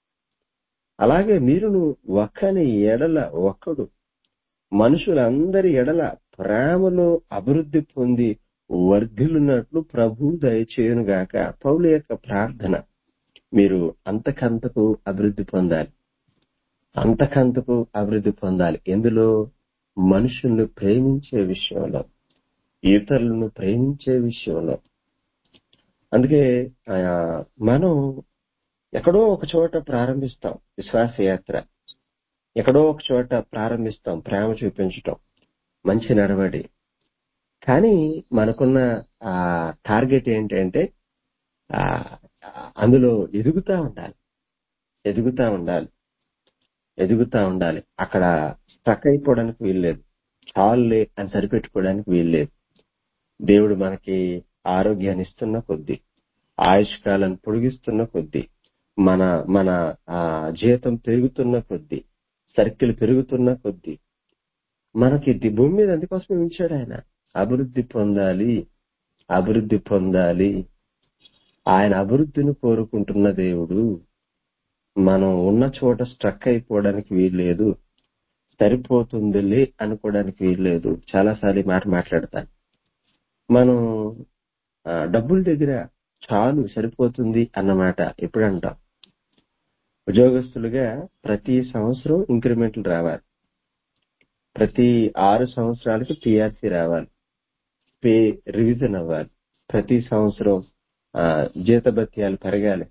అలాగే మీరును ఒకని ఎడల ఒకడు మనుషులందరి ఎడల ప్రేమలో అభివృద్ధి పొంది వర్ధిల్లున్నట్లు ప్రభు దయచేయునుగాక పౌలు యొక్క ప్రార్థన మీరు అంతకంతకు అభివృద్ధి పొందాలి అంతకంతకు అభివృద్ధి పొందాలి ఎందులో మనుషుల్ని ప్రేమించే విషయంలో ఇతరులను ప్రేమించే విషయంలో అందుకే ఆ, మనం ఎక్కడో ఒక చోట ప్రారంభిస్తాం విశ్వాస యాత్ర ఎక్కడో ఒక చోట ప్రారంభిస్తాం ప్రేమ చూపించటం మంచి నడవడి కానీ మనకున్న ఆ టార్గెట్ ఏంటంటే ఆ అందులో ఎదుగుతా ఉండాలి ఎదుగుతా ఉండాలి ఎదుగుతా ఉండాలి అక్కడ స్టక్ అయిపోవడానికి వీల్లేదు చాలులే అని సరిపెట్టుకోవడానికి వీల్లేదు దేవుడు మనకి ఆరోగ్యాన్ని ఇస్తున్న కొద్దీ ఆయుష్కాలను పొడిగిస్తున్న కొద్దీ మన మన ఆ జీతం పెరుగుతున్న కొద్దీ సర్కిల్ పెరుగుతున్న కొద్దీ మనకి ది- భూమి మీద అందుకోసమే ఉంచాడు ఆయన అభివృద్ధి పొందాలి అభివృద్ధి పొందాలి ఆయన అభివృద్ధిని కోరుకుంటున్న దేవుడు మనం ఉన్న చోట స్ట్రక్ అయిపోవడానికి వీల్లేదు సరిపోతుందిలే అనుకోవడానికి వీల్లేదు చాలాసార్లు ఈ మాట మాట్లాడతాను మనం ఆ, డబ్బుల దగ్గర చాలు సరిపోతుంది అన్నమాట ఎప్పుడు అంటాం ఉద్యోగస్తులుగా ప్రతి సంవత్సరం ఇంక్రిమెంట్లు రావాలి ప్రతి ఆరు సంవత్సరాలకు పిఆర్సీ రావాలి పే రివిజన్ అవ్వాలి ప్రతి సంవత్సరం ఆ, జీతభత్యాలు పెరగాలి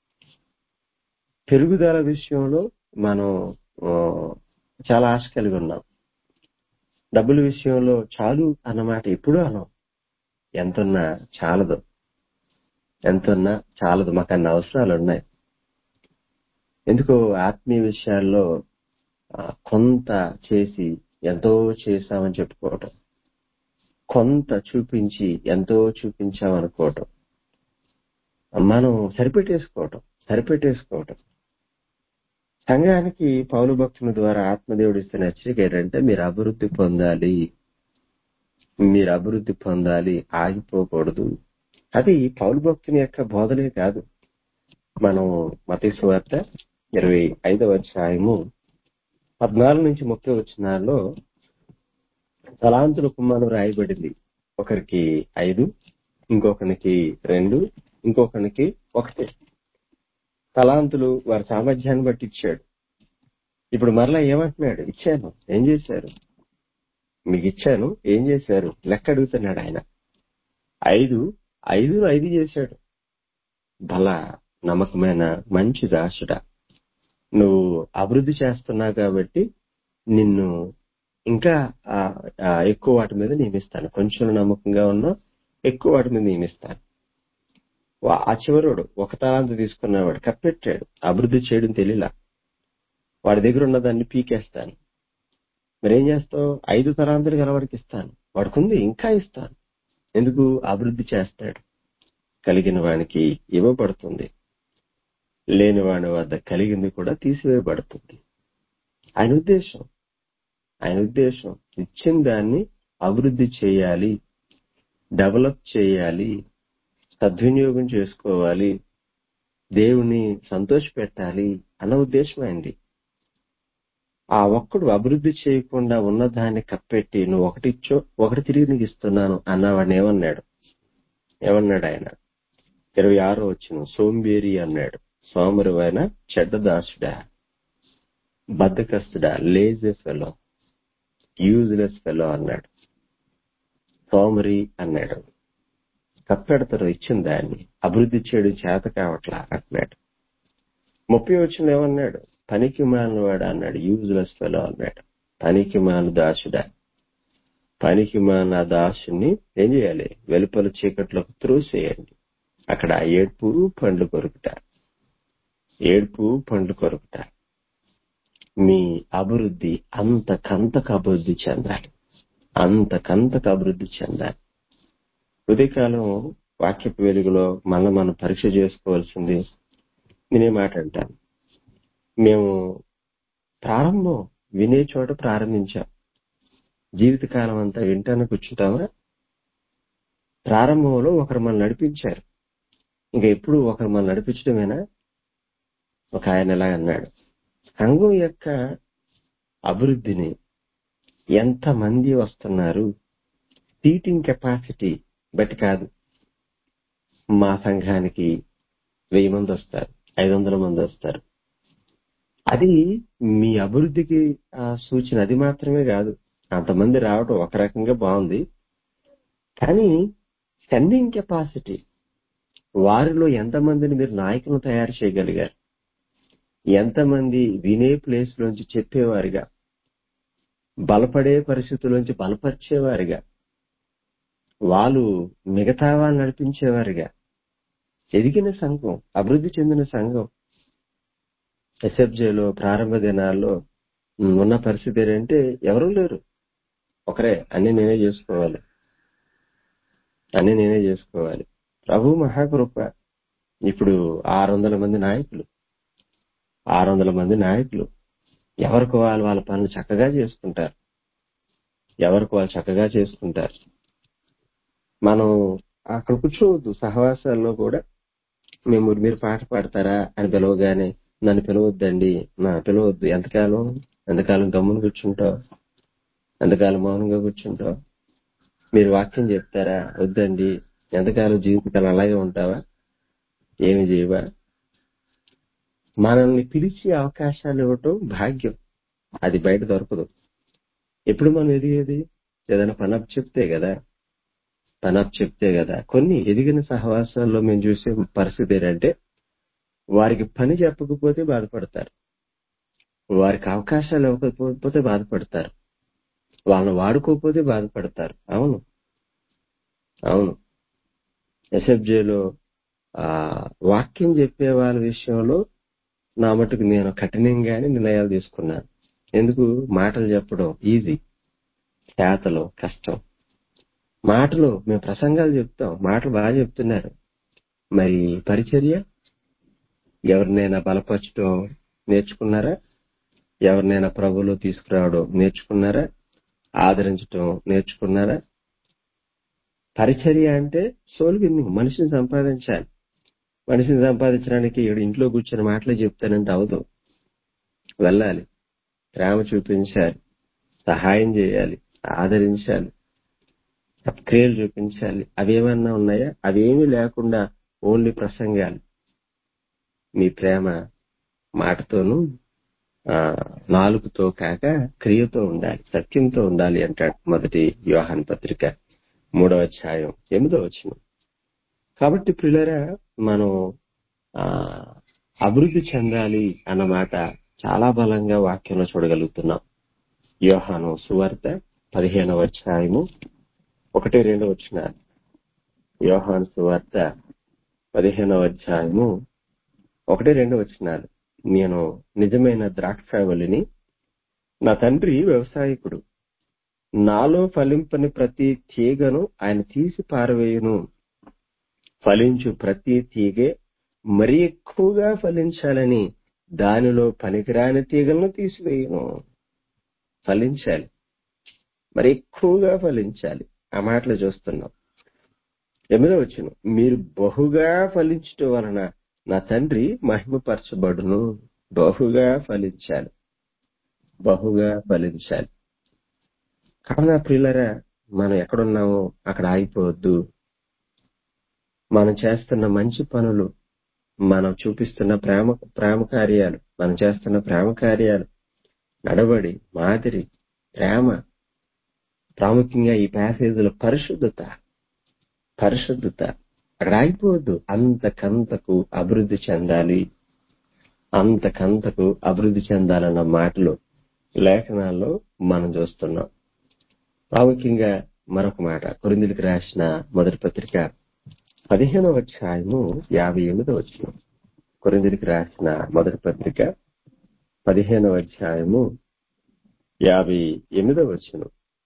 పెరుగుదల విషయంలో మనం ఆ, చాలా ఆశ కలిగి ఉన్నాం డబ్బుల విషయంలో చాలు అన్నమాట ఎప్పుడూ అనం ఎంతున్నా చాలదు ఎంతున్నా చాలదు మాకు అన్ని అవసరాలు ఉన్నాయి ఎందుకో ఆత్మీయ విషయాల్లో ఆ, కొంత చేసి ఎంతో చేశామని చెప్పుకోవటం కొంత చూపించి ఎంతో చూపించామనుకోవటం మనం సరిపెట్టేసుకోవటం సరిపెట్టేసుకోవటం సంఘానికి పౌలు భక్తుల ద్వారా ఆత్మదేవుడు ఇస్తున్న హెచ్చరిక ఏంటంటే మీరు అభివృద్ధి పొందాలి మీరు అభివృద్ధి పొందాలి ఆగిపోకూడదు అది పౌలు భక్తుని యొక్క బోధనే కాదు మనం మతీసు వార్త ఇరవై ఐదవ అధ్యాయము పద్నాలుగు నుంచి ముప్పై వచ్చినాల్లో తలాంతుల కుమ్మను రాయబడింది ఒకరికి ఐదు ఇంకొకరికి రెండు ఇంకొకరికి ఒకటి తలాంతులు వారి సామర్థ్యాన్ని బట్టి ఇచ్చాడు ఇప్పుడు మరలా ఏమంటున్నాడు ఇచ్చాను ఏం చేశారు మీకు ఇచ్చాను ఏం చేశారు లెక్క అడుగుతున్నాడు ఆయన ఐదు ఐదు ఐదు చేశాడు బల నమ్మకమైన మంచి దాసుడా నువ్వు అభివృద్ధి చేస్తున్నావు కాబట్టి నిన్ను ఇంకా ఆ, ఆ, ఎక్కువ వాటి మీద నియమిస్తాను కొంచెం నమ్మకంగా ఉన్నా ఎక్కువ వాటి మీద నియమిస్తాను వా- ఆ చివరోడు ఒక తలాంతు తీసుకున్నవాడు కప్పెట్టాడు అభివృద్ధి చేయడం తెలియలా వాడి దగ్గర ఉన్నదాన్ని పీకేస్తాను మరేం చేస్తావు ఐదు తలాంతులు గలవాడికి ఇస్తాను వాడికి ఇంకా ఇస్తాను ఎందుకు అభివృద్ధి చేస్తాడు కలిగిన వానికి ఇవ్వబడుతుంది లేని వాని వద్ద కలిగింది కూడా తీసివేయబడుతుంది ఆయన ఉద్దేశం ఆయన ఉద్దేశం ఇచ్చిన దాన్ని అభివృద్ధి చేయాలి డెవలప్ చేయాలి సద్వినియోగం చేసుకోవాలి దేవుని సంతోష పెట్టాలి అన్న ఉద్దేశం అయింది ఆ ఒక్కడు అభివృద్ధి చేయకుండా ఉన్న దాన్ని కప్పెట్టి నువ్వు ఒకటి ఇచ్చో ఒకటి తిరిగి నీకు ఇస్తున్నాను అన్నవాడిని ఏమన్నాడు ఏమన్నాడు ఆయన ఇరవై ఆరో వచ్చిన సోంబేరి అన్నాడు సోమరువైన చెడ్డ దాసుడా బద్దకస్తుడా లేజీ ఫెలో యూజ్లెస్ ఫెలో అన్నాడు సోమరి అన్నాడు కప్పెడతారు ఇచ్చిన దాన్ని అభివృద్ధి చేయడం చేత కావట్లా అంటున్నాడు ముప్పై వచ్చిన ఏమన్నాడు పనికి మానవాడు అన్నాడు యూజ్లెస్ ఫెలో అన్నాడు పనికి మాన దాసుడా పనికి మాన దాసుని ఏం చేయాలి వెలుపల చీకట్లోకి త్రోసేయండి అక్కడ ఏడ్పు పండ్లు కొరుకుట ఏడ్పు పండ్లు కొరుకుట మీ అభివృద్ధి అంతకంతకు అభివృద్ధి చెందాలి అంతకంతకు అభివృద్ధి చెందాలి ఉదయకాలం వాక్యపు వెలుగులో మళ్ళీ మనం పరీక్ష చేసుకోవాల్సింది నేనే మాట అంటాను మేము ప్రారంభం వినే చోట ప్రారంభించాం జీవితకాలం అంతా వింటాను కూర్చుంటామా ప్రారంభంలో ఒకరు మనం నడిపించారు ఇంకా ఎప్పుడు ఒకరు మనం నడిపించడమేనా ఒక ఆయన ఎలా అన్నాడు సంఘం యొక్క అభివృద్ధిని ఎంత మంది వస్తున్నారు సీటింగ్ కెపాసిటీ బట్టి కాదు మా సంఘానికి వెయ్యి మంది వస్తారు ఐదు వందల మంది వస్తారు అది మీ అభివృద్ధికి ఆ సూచన అది మాత్రమే కాదు అంతమంది రావడం ఒక రకంగా బాగుంది కానీ సెండింగ్ కెపాసిటీ వారిలో ఎంతమందిని మీరు నాయకులను తయారు చేయగలిగారు ఎంతమంది వినే ప్లేస్ లోంచి చెప్పేవారిగా బలపడే పరిస్థితుల్లోంచి బలపరిచేవారిగా వాళ్ళు మిగతా వాళ్ళు నడిపించేవారిగా ఎదిగిన సంఘం అభివృద్ధి చెందిన సంఘం ఎస్ఎఫ్జేలో ప్రారంభ దినాల్లో ఉమ్, ఉన్న పరిస్థితి ఏంటంటే ఎవరూ లేరు ఒకరే అన్ని నేనే చేసుకోవాలి అన్ని నేనే చేసుకోవాలి ప్రభు మహాకృప ఇప్పుడు ఆరు వందల మంది నాయకులు ఆరు వందల మంది నాయకులు ఎవరికి వాళ్ళు వాళ్ళ పనులు చక్కగా చేసుకుంటారు ఎవరికి వాళ్ళు చక్కగా చేసుకుంటారు మనం అక్కడ కూర్చోవద్దు సహవాసాల్లో కూడా మేము మీరు పాట పాడతారా అని పిలవగానే నన్ను పిలవద్దండి నా పిలవద్దు ఎంతకాలం ఎంతకాలం గమ్మున కూర్చుంటావు ఎంతకాలం మౌనంగా కూర్చుంటావు మీరు వాక్యం చెప్తారా వద్దండి ఎంతకాలం జీవితకాలం అలాగే ఉంటావా ఏమి చేయవా మనల్ని పిలిచి అవకాశాలు ఇవ్వటం భాగ్యం అది బయట దొరకదు ఎప్పుడు మనం ఎదిగేది ఏదైనా పని అప్ చెప్తే కదా పని అప్ చెప్తే కదా కొన్ని ఎదిగిన సహవాసాల్లో మేము చూసే పరిస్థితి ఏంటంటే వారికి పని చెప్పకపోతే బాధపడతారు వారికి అవకాశాలు ఇవ్వకపోతే బాధపడతారు వాళ్ళని వాడుకోకపోతే బాధపడతారు అవును అవును ఎస్ఎఫ్జేలో ఆ వాక్యం చెప్పే వాళ్ళ విషయంలో నా మటుకు నేను కఠినంగానే నిర్ణయాలు తీసుకున్నాను ఎందుకు మాటలు చెప్పడం ఈజీ చేతలో కష్టం మాటలు మేము ప్రసంగాలు చెప్తాం మాటలు బాగా చెప్తున్నారు మరి పరిచర్య ఎవరినైనా బలపరచడం నేర్చుకున్నారా ఎవరినైనా ప్రభులో తీసుకురావడం నేర్చుకున్నారా ఆదరించడం నేర్చుకున్నారా పరిచర్య అంటే సోల్ విన్నింగ్ మనిషిని సంపాదించాలి మనిషిని సంపాదించడానికి ఈడు ఇంట్లో కూర్చొని మాటలే చెప్తానంటే అవదు వెళ్ళాలి ప్రేమ చూపించాలి సహాయం చేయాలి ఆదరించాలి క్రియలు చూపించాలి అవేమన్నా ఉన్నాయా అవేమీ లేకుండా ఓన్లీ ప్రసంగాలు మీ ప్రేమ మాటతోనూ ఆ నాలుగుతో కాక క్రియతో ఉండాలి సత్యంతో ఉండాలి అంటాడు మొదటి యోహాన్ పత్రిక మూడవ అధ్యాయం ఎనిమిదో వచ్చిన కాబట్టి పిల్లరా మనం ఆ అభివృద్ధి చెందాలి అన్నమాట చాలా బలంగా వాక్యంలో చూడగలుగుతున్నాం యోహాను సువార్త పదిహేనవ అధ్యాయము ఒకటి రెండు వచ్చిన యోహాను సువార్త పదిహేనవ అధ్యాయము ఒకటి రెండు వచ్చినారు నేను నిజమైన ద్రాక్షావళిని నా తండ్రి వ్యవసాయకుడు నాలో ఫలింపని ప్రతి తీగను ఆయన తీసి పారవేయును ఫలించు ప్రతి తీగే మరి ఎక్కువగా ఫలించాలని దానిలో పనికిరాని తీగలను తీసివేయును ఫలించాలి మరి ఎక్కువగా ఫలించాలి ఆ మాటలు చూస్తున్నాం ఎనిమిదో వచ్చును మీరు బహుగా ఫలించటం వలన నా తండ్రి మహిమపరచబడును బహుగా ఫలించాలి బహుగా ఫలించాలి కావున ప్రియులరా మనం ఎక్కడున్నామో అక్కడ ఆగిపోవద్దు మనం చేస్తున్న మంచి పనులు మనం చూపిస్తున్న ప్రేమ ప్రేమ కార్యాలు మనం చేస్తున్న ప్రేమ కార్యాలు నడబడి మాదిరి ప్రేమ ప్రాముఖ్యంగా ఈ ప్యాసేజీల పరిశుద్ధత పరిశుద్ధత అక్కడ ఆగిపోవద్దు అంతకంతకు అభివృద్ధి చెందాలి అంతకంతకు అభివృద్ధి చెందాలన్న మాటలు లేఖనాల్లో మనం చూస్తున్నాం ప్రాముఖ్యంగా మరొక మాట కొరిందులకు రాసిన మొదటి పత్రిక పదిహేనవ అధ్యాయము యాభై ఎనిమిదవ వచ్చిన కొరిందులకు రాసిన మొదటి పత్రిక పదిహేనవ అధ్యాయము యాభై ఎనిమిదవ వచ్చిన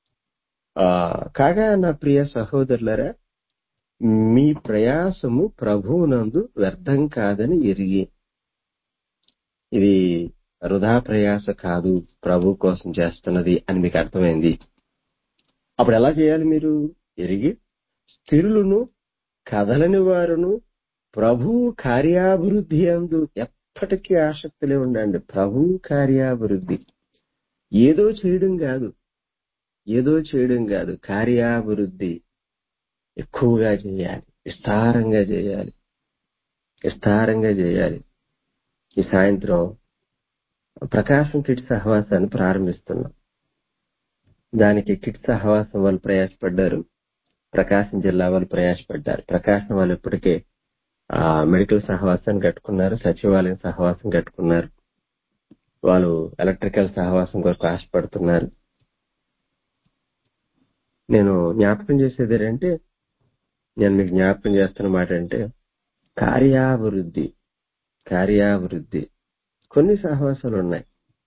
కాగా నా ప్రియ సహోదరులరా మీ ప్రయాసము ప్రభువునందు వ్యర్థం కాదని ఎరిగి ఇది వృధా ప్రయాస కాదు ప్రభు కోసం చేస్తున్నది అని మీకు అర్థమైంది అప్పుడు ఎలా చేయాలి మీరు ఎరిగి స్థిరులను కదలని వారును ప్రభు కార్యాభివృద్ధి అందు ఎప్పటికీ ఆసక్తిలో ఉండండి ప్రభు కార్యాభివృద్ధి ఏదో చేయడం కాదు ఏదో చేయడం కాదు కార్యాభివృద్ధి ఎక్కువగా చేయాలి విస్తారంగా చేయాలి విస్తారంగా చేయాలి ఈ సాయంత్రం ప్రకాశం కిట్ సహవాసాన్ని ప్రారంభిస్తున్నాం దానికి కిట్ సహవాసం వాళ్ళు ప్రయాసపడ్డారు ప్రకాశం జిల్లా వాళ్ళు ప్రయాసపడ్డారు ప్రకాశం వాళ్ళు ఇప్పటికే ఆ మెడికల్ సహవాసాన్ని కట్టుకున్నారు సచివాలయం సహవాసం కట్టుకున్నారు వాళ్ళు ఎలక్ట్రికల్ సహవాసం కొరకు ఆశపడుతున్నారు నేను జ్ఞాపకం చేసేది ఏంటంటే నేను మీకు జ్ఞాపకం చేస్తున్న మాట అంటే కార్యాభివృద్ధి కార్యాభివృద్ధి కొన్ని సహవాసాలు ఉన్నాయి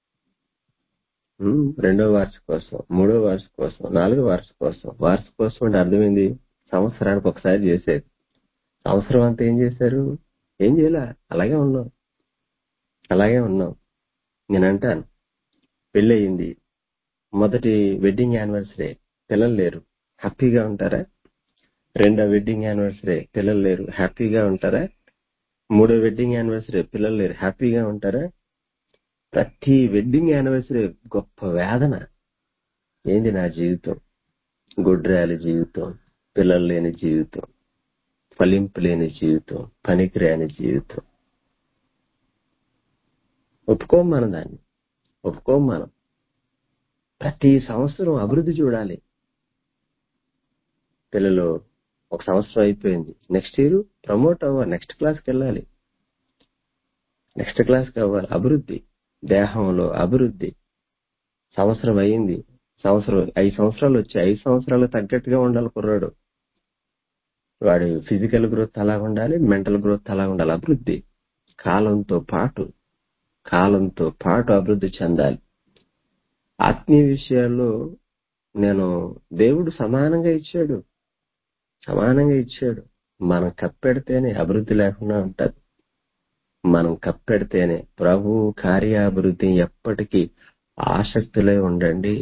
రెండో వార్షికోత్సవం మూడో వార్షికోత్సవం నాలుగో వార్షికోత్సవం వార్షికోత్సవం అంటే అర్థమైంది సంవత్సరానికి ఒకసారి చేసేది సంవత్సరం అంతా ఏం చేశారు ఏం చేయలే అలాగే ఉన్నాం అలాగే ఉన్నాం నేను అంటాను పెళ్ళి అయింది మొదటి వెడ్డింగ్ యానివర్సరీ పిల్లలు లేరు హ్యాపీగా ఉంటారా రెండో వెడ్డింగ్ యానివర్సరీ పిల్లలు లేరు హ్యాపీగా ఉంటారా మూడో వెడ్డింగ్ యానివర్సరీ పిల్లలు లేరు హ్యాపీగా ఉంటారా ప్రతి వెడ్డింగ్ యానివర్సరీ గొప్ప వేదన ఏంది నా జీవితం గుడ్రాలి జీవితం పిల్లలు లేని జీవితం ఫలింపు లేని జీవితం పనికిరాని జీవితం ఒప్పుకోం మనం దాన్ని ఒప్పుకోం మనం ప్రతి సంవత్సరం అభివృద్ధి చూడాలి పిల్లలు ఒక సంవత్సరం అయిపోయింది నెక్స్ట్ ఇయర్ ప్రమోట్ అవ్వాలి నెక్స్ట్ క్లాస్కి వెళ్ళాలి నెక్స్ట్ క్లాస్కి అవ్వాలి అభివృద్ధి దేహంలో అభివృద్ధి సంవత్సరం అయింది సంవత్సరం ఐదు సంవత్సరాలు వచ్చాయి ఐదు సంవత్సరాలు తగ్గట్టుగా ఉండాలి కుర్రాడు వాడి ఫిజికల్ గ్రోత్ అలా ఉండాలి మెంటల్ గ్రోత్ అలా ఉండాలి అభివృద్ధి కాలంతో పాటు కాలంతో పాటు అభివృద్ధి చెందాలి ఆత్మీయ విషయాల్లో నేను దేవుడు సమానంగా ఇచ్చాడు సమానంగా ఇచ్చాడు మనం కప్పెడితేనే అభివృద్ధి లేకుండా ఉంటది మనం కప్పెడితేనే ప్రభు కార్యాభివృద్ధి ఎప్పటికీ ఆసక్తిలో ఉండండి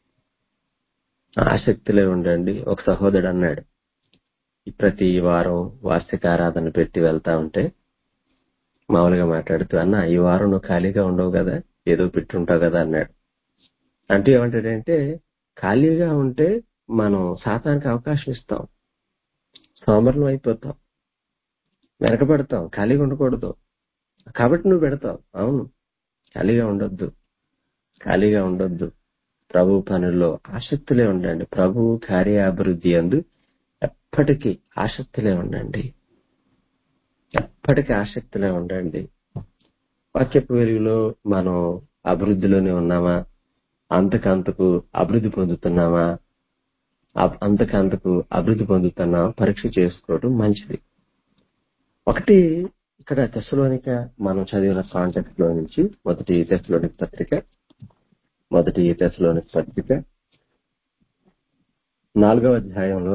ఆసక్తిలో ఉండండి ఒక సహోదరుడు అన్నాడు ప్రతి వారం వార్షిక ఆరాధన పెట్టి వెళ్తా ఉంటే మామూలుగా మాట్లాడుతూ అన్న ఈ వారం నువ్వు ఖాళీగా ఉండవు కదా ఏదో పెట్టుంటావు కదా అన్నాడు అంటే ఏమంటాడంటే ఖాళీగా ఉంటే మనం శాతానికి అవకాశం ఇస్తాం సోమరం అయిపోతాం వెనకబడతాం ఖాళీగా ఉండకూడదు కాబట్టి నువ్వు పెడతావు అవును ఖాళీగా ఉండొద్దు ఖాళీగా ఉండొద్దు ప్రభు పనుల్లో ఆసక్తిలే ఉండండి ప్రభు కార్యాభివృద్ధి అందు ఎప్పటికీ ఆసక్తిలే ఉండండి ఎప్పటికీ ఆసక్తిలే ఉండండి వాక్యపు వెలుగులో మనం అభివృద్ధిలోనే ఉన్నామా అంతకంతకు అభివృద్ధి పొందుతున్నామా అ- అంతకంతకు అభివృద్ధి పొందుతున్నామా పరీక్ష చేసుకోవడం మంచిది ఒకటి ఇక్కడ తెశలోనిక మనం చదివిన కాంటెక్ట్ లో నుంచి మొదటి తెశలోనిక పత్రిక మొదటి తెశలోనిక పత్రిక నాలుగవ అధ్యాయంలో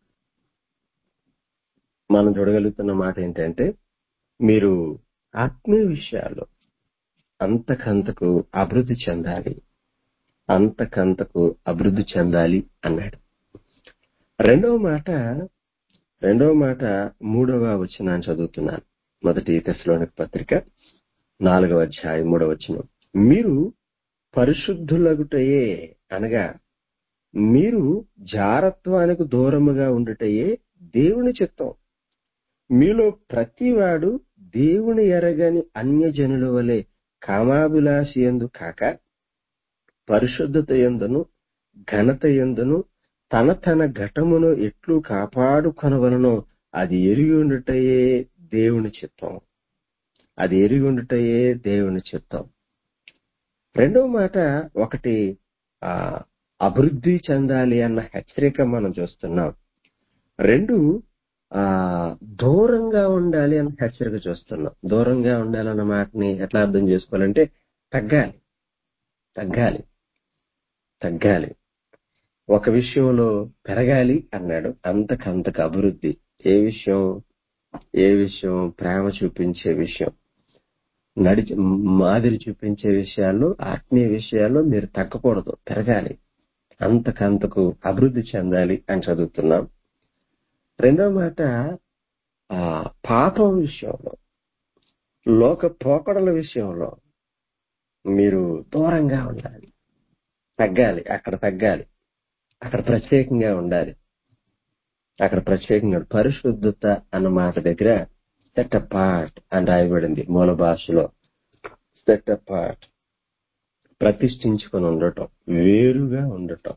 మనం చూడగలుగుతున్న మాట ఏంటంటే మీరు ఆత్మీయ విషయాల్లో అంతకంతకు అభివృద్ధి చెందాలి అంతకంతకు అభివృద్ధి చెందాలి అన్నాడు రెండవ మాట రెండవ మాట మూడవ వచనాన్ని చదువుతున్నాను మొదటి తెశలోనిక పత్రిక నాలుగవ అధ్యాయం మూడవ వచనం మీరు పరిశుద్ధులగుటయే అనగా మీరు జారత్వానికి దూరముగా ఉండుటయే దేవుని చిత్తం మీలో ప్రతివాడు దేవుని ఎరగని అన్యజనుల వలె కామాభిలాషి ఎందు కాక పరిశుద్ధత ఎందును ఘనత ఎందును తన తన ఘటమును ఎట్లు కాపాడుకొనవలనో అది ఎరిగి ఉండుటయే దేవుని చిత్తం అది ఎరిగి ఉండుటయే దేవుని చిత్తం రెండవ మాట ఒకటి ఆ అభివృద్ధి చెందాలి అన్న హెచ్చరిక మనం చూస్తున్నాం రెండు ఆ దూరంగా ఉండాలి అన్న హెచ్చరిక చూస్తున్నాం దూరంగా ఉండాలన్న మాటని ఎట్లా అర్థం చేసుకోవాలంటే తగ్గాలి తగ్గాలి తగ్గాలి ఒక విషయంలో పెరగాలి అన్నాడు అంతకంతకు అభివృద్ధి ఏ విషయం ఏ విషయం ప్రేమ చూపించే విషయం నడిచి మాదిరి చూపించే విషయాల్లో ఆత్మీయ విషయాల్లో మీరు తగ్గకూడదు పెరగాలి అంతకంతకు అభివృద్ధి చెందాలి అని చదువుతున్నాం రెండవ మాట ఆ పాపం విషయంలో లోక పోకడల విషయంలో మీరు దూరంగా ఉండాలి తగ్గాలి అక్కడ తగ్గాలి అక్కడ ప్రత్యేకంగా ఉండాలి అక్కడ ప్రత్యేకంగా పరిశుద్ధత అన్న మాట దగ్గర సెట్ పార్ట్ అని రాయబడింది మూల భాషలో సెట్ పార్ట్ ప్రతిష్ఠించుకొని ఉండటం వేరుగా ఉండటం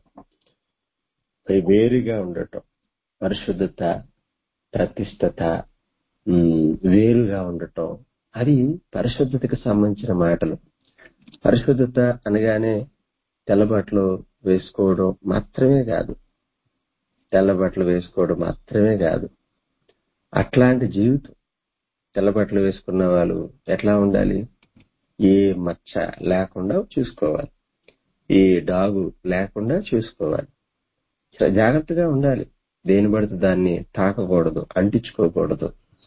వేరుగా ఉండటం పరిశుద్ధత ప్రతిష్టత ఉమ్, వేరుగా ఉండటం అది పరిశుద్ధతకి సంబంధించిన మాటలు పరిశుద్ధత అనగానే తెల్లబట్టలు వేసుకోవడం మాత్రమే కాదు తెల్లబట్టలు వేసుకోవడం మాత్రమే కాదు అట్లాంటి జీవితం తెల్లబట్టలు వేసుకున్న వాళ్ళు ఎట్లా ఉండాలి ఏ మచ్చ లేకుండా చూసుకోవాలి ఏ డాగు లేకుండా చూసుకోవాలి చాలా జాగ్రత్తగా ఉండాలి దేని పడితే దాన్ని తాకకూడదు అంటించుకోకూడదు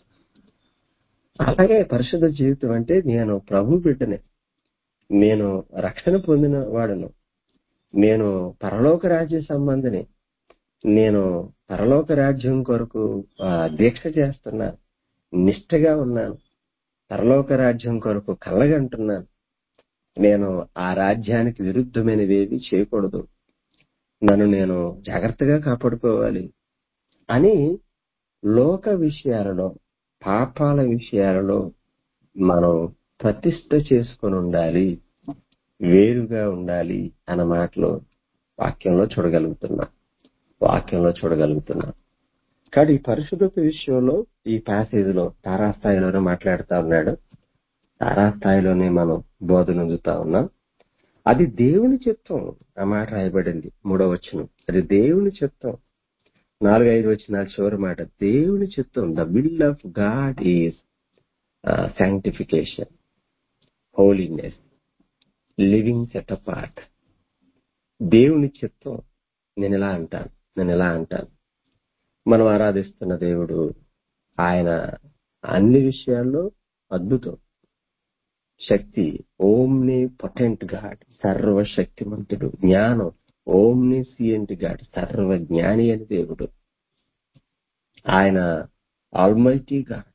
అలాగే పరిశుద్ధ జీవితం అంటే నేను ప్రభు బిడ్డనే నేను రక్షణ పొందిన వాడను నేను పరలోక రాజ్య సంబంధిని నేను పరలోక రాజ్యం కొరకు ఆ, దీక్ష చేస్తున్నాను నిష్ఠగా ఉన్నాను పరలోక రాజ్యం కొరకు కళ్ళగంటున్నాను నేను ఆ రాజ్యానికి విరుద్ధమైనవేవి చేయకూడదు నన్ను నేను జాగ్రత్తగా కాపాడుకోవాలి అని లోక విషయాలలో పాపాల విషయాలలో మనం ప్రతిష్ట చేసుకొని ఉండాలి వేరుగా ఉండాలి అన్న మాటలు వాక్యంలో చూడగలుగుతున్నా వాక్యంలో చూడగలుగుతున్నా కానీ ఈ పరిశుద్ధత విషయంలో ఈ ప్యాసేజ్ లో తారాస్థాయిలోనే మాట్లాడుతా ఉన్నాడు తారాస్థాయిలోనే మనం బోధన అందుతా ఉన్నాం అది దేవుని చిత్తం ఆ మాట రాయబడింది మూడో వచనం అది దేవుని చిత్తం నాలుగు ఐదు వచనాల చివరి మాట దేవుని చిత్తం the will of God is sanctification holiness living set apart దేవుని చిత్తం నేను ఎలా అంటాను నేను ఎలా అంటాను మనం ఆరాధిస్తున్న దేవుడు ఆయన అన్ని విషయాల్లో అద్భుతం శక్తి ఓమ్ని పొటెంట్ గాడ్ సర్వశక్తిమంతుడు జ్ఞానం ఓమ్ని సియంట్ గాడ్ సర్వ జ్ఞాని అని దేవుడు ఆయన ఆల్మైటీ గాడ్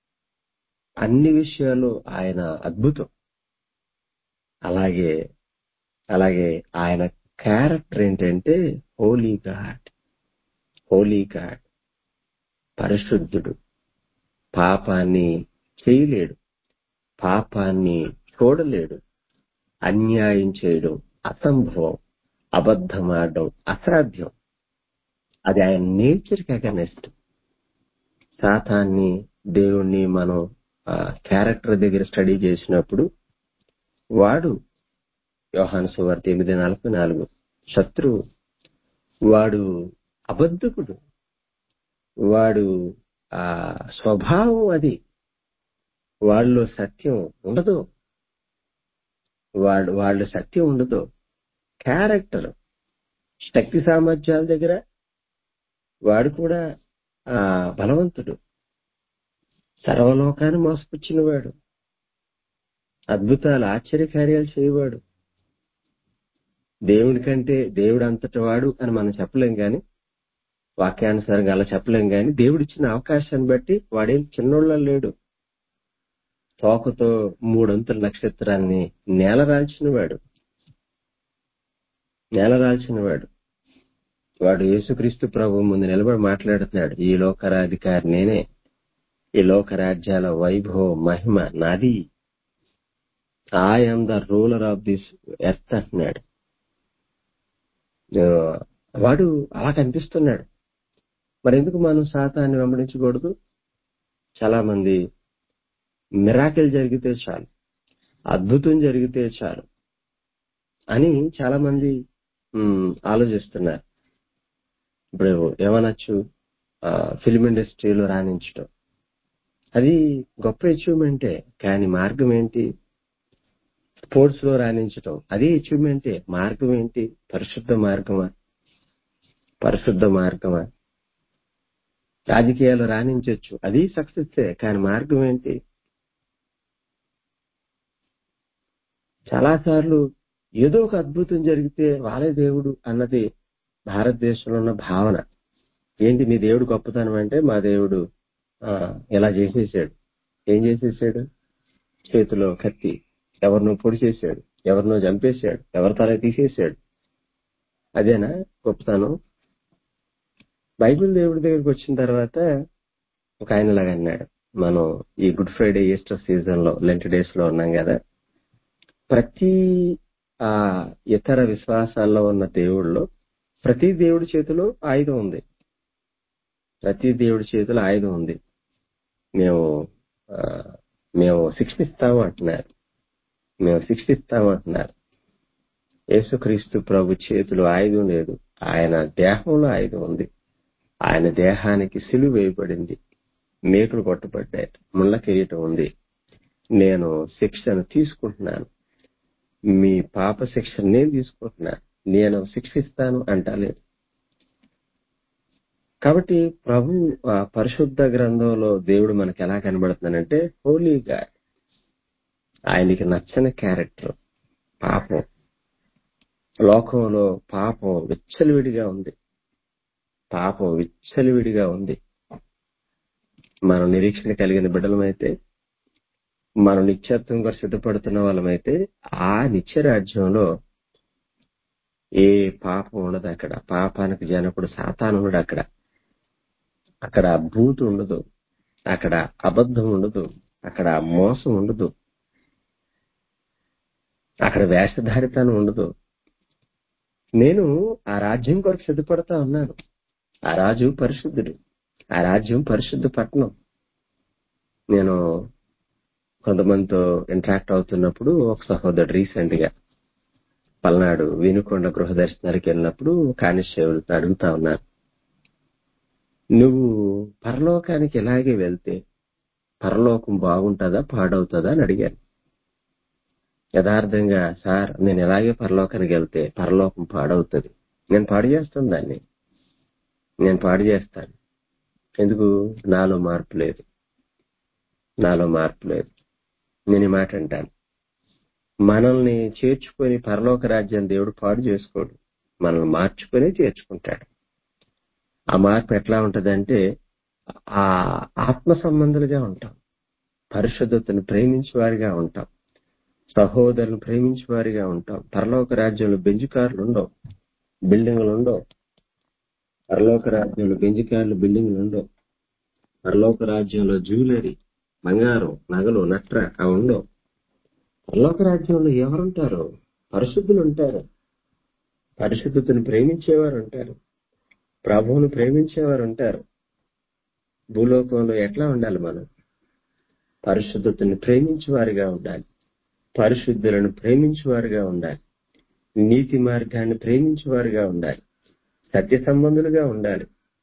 అన్ని విషయాలు ఆయన అద్భుతం అలాగే అలాగే ఆయన క్యారెక్టర్ ఏంటంటే హోలీ గాడ్ హోలీ గాడ్ పరిశుద్ధుడు పాపాన్ని చేయలేడు పాపాన్ని చూడలేడు అన్యాయం చేయడం అసంభవం అబద్ధమాడడం అసాధ్యం అది ఆయన నేచర్కి అగనెస్ట్ సాతాన్ని దేవుణ్ణి మనం క్యారెక్టర్ దగ్గర స్టడీ చేసినప్పుడు వాడు యోహాను సువార్త ఎనిమిది నలభై నాలుగు శత్రువు వాడు అబద్ధకుడు వాడు ఆ స్వభావం అది వాళ్ళలో సత్యం ఉండదు వాడు వాళ్ళ సత్యం ఉండదు క్యారెక్టర్ శక్తి సామర్థ్యాల దగ్గర వాడు కూడా ఆ బలవంతుడు సర్వలోకాన్ని మోసపుచ్చిన వాడు అద్భుతాలు ఆశ్చర్యకార్యాలు చేయవాడు దేవుడి కంటే దేవుడు అంతటి వాడు అని మనం చెప్పలేం గాని వాక్యానుసారంగా అలా చెప్పలేం గాని దేవుడిచ్చిన అవకాశాన్ని బట్టి వాడేం చిన్నోళ్ళ లేడు తోకతో మూడంతుల నక్షత్రాన్ని నేల రాల్చిన వాడు నేల రాల్చిన వాడు వాడు యేసుక్రీస్తు ప్రభు ముందు నిలబడి మాట్లాడుతున్నాడు ఈ లోకరాధికారి నేనే ఈ లోక రాజ్యాల వైభవం మహిమ నాది I'm the ruler of this earth అంటున్నాడు వాడు అలా కనిపిస్తున్నాడు మరి ఎందుకు మనం శాతాన్ని వెంబడించకూడదు చాలా మంది మిరాకిల్ జరిగితే చాలు అద్భుతం జరిగితే చాలు అని చాలా మంది ఆలోచిస్తున్నారు ఇప్పుడు ఏమనొచ్చు ఫిల్మ్ ఇండస్ట్రీలో రాణించడం అది గొప్ప అచీవ్మెంటే కానీ మార్గం ఏంటి స్పోర్ట్స్ లో రాణించడం అది అచీవ్మెంటే మార్గం ఏంటి పరిశుద్ధ మార్గమా పరిశుద్ధ మార్గమా రాజకీయాలు రాణించవచ్చు అది సక్సెస్ కానీ మార్గం ఏంటి చాలా సార్లు ఏదో ఒక అద్భుతం జరిగితే వాళ్ళే దేవుడు అన్నది భారతదేశంలో ఉన్న భావన ఏంటి మీ దేవుడు గొప్పతనం అంటే మా దేవుడు ఇలా చేసేసాడు ఏం చేసేసాడు చేతిలో కత్తి ఎవరినో పొడి చేశాడు ఎవరినో చంపేశాడు ఎవరి తల తీసేశాడు అదేనా గొప్పతనం బైబిల్ దేవుడి దగ్గరికి వచ్చిన తర్వాత ఒక ఆయన లాగా అన్నాడు మనం ఈ గుడ్ ఫ్రైడే ఈస్టర్ సీజన్ లో లెంట్ డేస్ లో ఉన్నాం కదా ప్రతి ఆ ఇతర విశ్వాసాల్లో ఉన్న దేవుళ్ళు ప్రతి దేవుడి చేతిలో ఆయుధం ఉంది ప్రతి దేవుడి చేతిలో ఆయుధం ఉంది మేము మేము శిక్షిస్తాము అంటున్నారు మేము శిక్షిస్తాము అంటున్నారు యేసుక్రీస్తు ప్రభు చేతిలో ఆయుధం లేదు ఆయన దేహంలో ఆయుధం ఉంది ఆయన దేహానికి సిలువ వేయబడింది మేకులు కొట్టబడ్డాయి ముళ్ళ కిరీటం ఉంది నేను శిక్షను తీసుకుంటున్నాను మీ పాప శిక్షను నేను తీసుకుంటున్నాను నేను శిక్షిస్తాను అంటలేదు కాబట్టి ప్రభు పరిశుద్ధ గ్రంథంలో దేవుడు మనకి ఎలా కనబడుతున్నానంటే హోలీ గాడ్ ఆయనకి నచ్చని క్యారెక్టర్ పాపం లోకంలో పాపం విచ్చలవిడిగా ఉంది పాపం విచ్చలవిడిగా ఉంది మనం నిరీక్షణ కలిగిన బిడ్డలమైతే మనం నిత్యత్వం కూడా సిద్ధపడుతున్న వాళ్ళమైతే ఆ నిత్య రాజ్యంలో ఏ పాపం ఉండదు అక్కడ పాపానికి జనకుడు సాతాను ఉండడు అక్కడ అక్కడ భూతి ఉండదు అక్కడ అబద్ధం ఉండదు అక్కడ మోసం ఉండదు అక్కడ వేషధారితనం ఉండదు నేను ఆ రాజ్యం కొరకు సిద్ధపడతా ఉన్నాను ఆ రాజు పరిశుద్ధుడు ఆ రాజ్యం పరిశుద్ధ పట్టణం నేను కొంతమందితో ఇంటరాక్ట్ అవుతున్నప్పుడు ఒక సహోదరుడు రీసెంట్ గా పల్నాడు వినుకొండ గృహ దర్శనానికి వెళ్ళినప్పుడు కానిస్టేబుల్ అడుగుతా ఉన్నారు నువ్వు పరలోకానికి ఇలాగే వెళ్తే పరలోకం బాగుంటుందా పాడవుతుందా అని అడిగాను యథార్థంగా సార్ నేను ఎలాగే పరలోకానికి వెళ్తే పరలోకం పాడవుతుంది నేను పాడు చేస్తాను దాన్ని నేను పాడు చేస్తాను ఎందుకు నాలో మార్పు లేదు నాలో మార్పు లేదు నేను ఈ మాట అంటాను మనల్ని చేర్చుకొని పరలోక రాజ్యం దేవుడు పాడు చేసుకోడు మనల్ని మార్చుకొని చేర్చుకుంటాడు ఆ మార్పు ఎట్లా ఉంటదంటే ఆ ఆత్మ సంబంధులుగా ఉంటాం పరిశుద్ధతను ప్రేమించే వారిగా ఉంటాం సహోదరులు ప్రేమించే వారిగా ఉంటాం పరలోక రాజ్యంలో బెంజుకారులు ఉండవు బిల్డింగ్లు ఉండవు పరలోక రాజ్యంలో బెంజుకారులు బిల్డింగ్లు ఉండవు పరలోక రాజ్యంలో జ్యువెలరీ బంగారం నగలు నట్ర అవి ఉండవు పరలోక రాజ్యంలో ఎవరుంటారు పరిశుద్ధులు ఉంటారు పరిశుద్ధతను ప్రేమించేవారు ఉంటారు ప్రభువును ప్రేమించేవారు ఉంటారు భూలోకంలో ఎట్లా ఉండాలి మనం పరిశుద్ధతను ప్రేమించేవారిగా ఉండాలి పరిశుద్ధులను ప్రేమించేవారుగా ఉండాలి నీతి మార్గాన్ని ప్రేమించేవారుగా ఉండాలి సత్య సంబంధులుగా ఉండాలి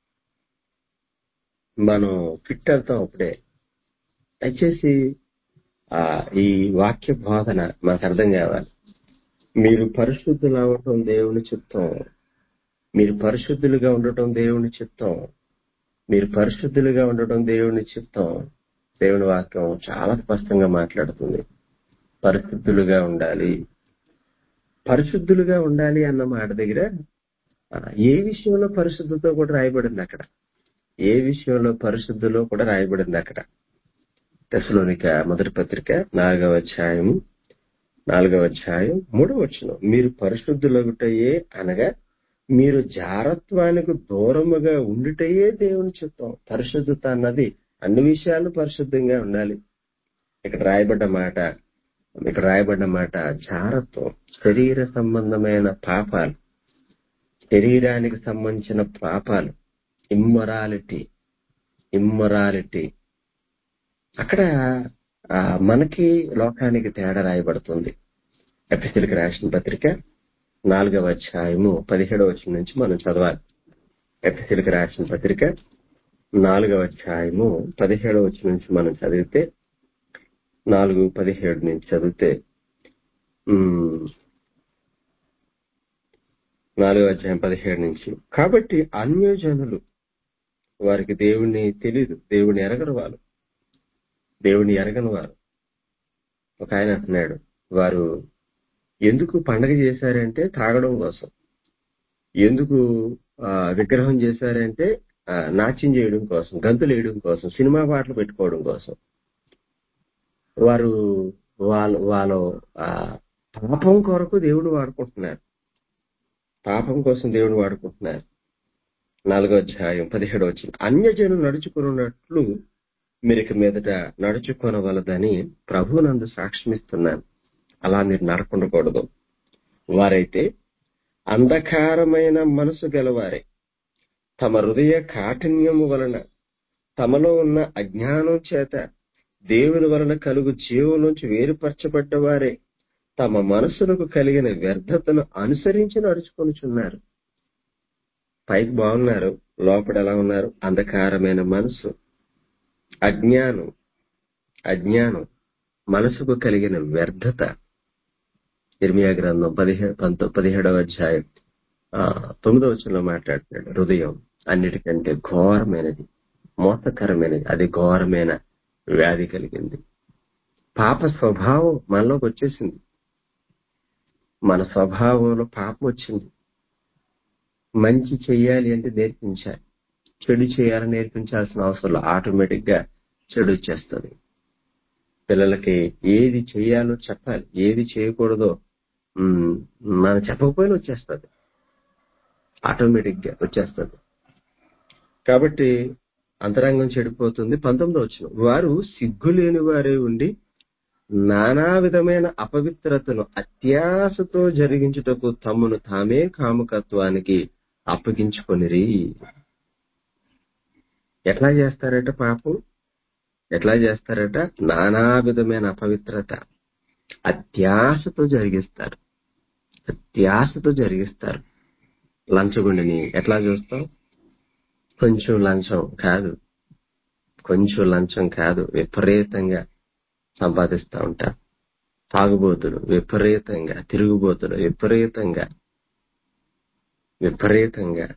మనం ఫిట్ అవుతాం అప్పుడే దయచేసి ఆ ఈ వాక్య బోధన మనకు అర్థం కావాలి మీరు పరిశుద్ధులు అవ్వటం దేవుని చిత్తం మీరు పరిశుద్ధులుగా ఉండటం దేవుని చిత్తం మీరు పరిశుద్ధులుగా ఉండటం దేవుని చిత్తం దేవుని వాక్యం చాలా స్పష్టంగా మాట్లాడుతుంది పరిశుద్ధులుగా ఉండాలి పరిశుద్ధులుగా ఉండాలి అన్న మాట దగ్గర ఆ, ఏ విషయంలో పరిశుద్ధతో కూడా రాయబడింది అక్కడ ఏ విషయంలో పరిశుద్ధులో కూడా రాయబడింది అక్కడ తెసలోనిక మొదటి పత్రిక నాలుగవ అధ్యాయం నాలుగవ అధ్యాయం మూడవ వచనం మీరు పరిశుద్ధులగుటయే అనగా మీరు జారత్వానికి దూరముగా ఉండుటయే దేవుని చిత్తం పరిశుద్ధత అన్నది అన్ని విషయాలు పరిశుద్ధంగా ఉండాలి ఇక్కడ రాయబడ్డ మాట ఇక్కడ రాయబడ్డ మాట జారత్వం శరీర సంబంధమైన పాపాలు శరీరానికి సంబంధించిన పాపాలు ఇమ్మొరాలిటీ ఇమ్మొరాలిటీ అక్కడ ఆ, మనకి లోకానికి తేడా రాయబడుతుంది ఎపిసిల్కి రాసిన పత్రిక నాలుగవ అధ్యాయము పదిహేడవ వచ్చిన నుంచి మనం చదవాలి ఎపిసిల్కి రాసిన పత్రిక నాలుగవ అధ్యాయము పదిహేడవ వచ్చిన నుంచి మనం చదివితే నాలుగు పదిహేడు నుంచి చదివితే ఉమ్, నాలుగవ అధ్యాయం పదిహేడు నుంచి కాబట్టి అన్యజనులు వారికి దేవుణ్ణి తెలీదు దేవుని ఎరగరు వారు దేవుని ఎరగని వారు ఒక ఆయన అంటున్నాడు వారు ఎందుకు పండగ చేశారంటే తాగడం కోసం ఎందుకు ఆ, విగ్రహం చేశారంటే ఆ, నాట్యం చేయడం కోసం గంతులు వేయడం కోసం సినిమా పాటలు పెట్టుకోవడం కోసం వారు వాళ్ళు వాళ్ళ ఆ, పాపం కొరకు దేవుడు వాడుకుంటున్నారు పాపం కోసం దేవుడు వాడుకుంటున్నారు నాలుగో అధ్యాయం పదిహేడు వచ్చిన అన్యజనులు నడుచుకున్నట్లు మీరు ఇక మీదట నడుచుకోనవలదని ప్రభునందు సాక్ష్యమిస్తున్నాను అలా మీరు నడకుండకూడదు వారైతే అంధకారమైన మనసు గలవారే తమ హృదయ కాఠిన్యము వలన తమలో ఉన్న అజ్ఞానం చేత దేవుని వలన కలుగు జీవం నుంచి వేరుపరచబడ్డ వారే తమ మనసులకు కలిగిన వ్యర్థతను అనుసరించి నడుచుకొనుచున్నారు పైకి బాగున్నారు లోపల ఎలా ఉన్నారు అంధకారమైన మనసు అజ్ఞానం అజ్ఞానం మనసుకు కలిగిన వ్యర్థత ఇర్మియా గ్రంథం పదిహేడు పంతొ పదిహేడవ అధ్యాయం ఆ, తొమ్మిదవ వచనంలో మాట్లాడుతున్నాడు హృదయం అన్నిటికంటే ఘోరమైనది మోసకరమైనది అది ఘోరమైన వ్యాధి కలిగింది పాప స్వభావం మనలోకి వచ్చేసింది మన స్వభావంలో పాపం వచ్చింది మంచి చెయ్యాలి అంటే నేర్పించాలి చెడు చేయాలని నేర్పించాల్సిన అవసరం ఆటోమేటిక్ గా చెడు వచ్చేస్తుంది పిల్లలకి ఏది చేయాలో చెప్పాలి ఏది చేయకూడదో ఉమ్, మనం చెప్పకపోయినా వచ్చేస్తుంది ఆటోమేటిక్ గా వచ్చేస్తుంది కాబట్టి అంతరంగం చెడిపోతుంది పంతొమ్మిది వచ్చిన వారు సిగ్గులేని వారే ఉండి నానా విధమైన అపవిత్రతను అత్యాశతో జరిగించుటకు తమ్మును తామే కాముకత్వానికి అప్పగించుకొనిరి ఎట్లా చేస్తారట పాపం ఎట్లా చేస్తారట నానా విధమైన అపవిత్రత అత్యాశతో జరిగిస్తారు అత్యాశతో జరిగిస్తారు లంచగొండిని ఎట్లా చూస్తాం కొంచెం లంచం కాదు కొంచెం లంచం కాదు విపరీతంగా సంపాదిస్తూ ఉంటారు తాగుబోతులు విపరీతంగా తిరుగుబోతులు విపరీతంగా విపరీతంగా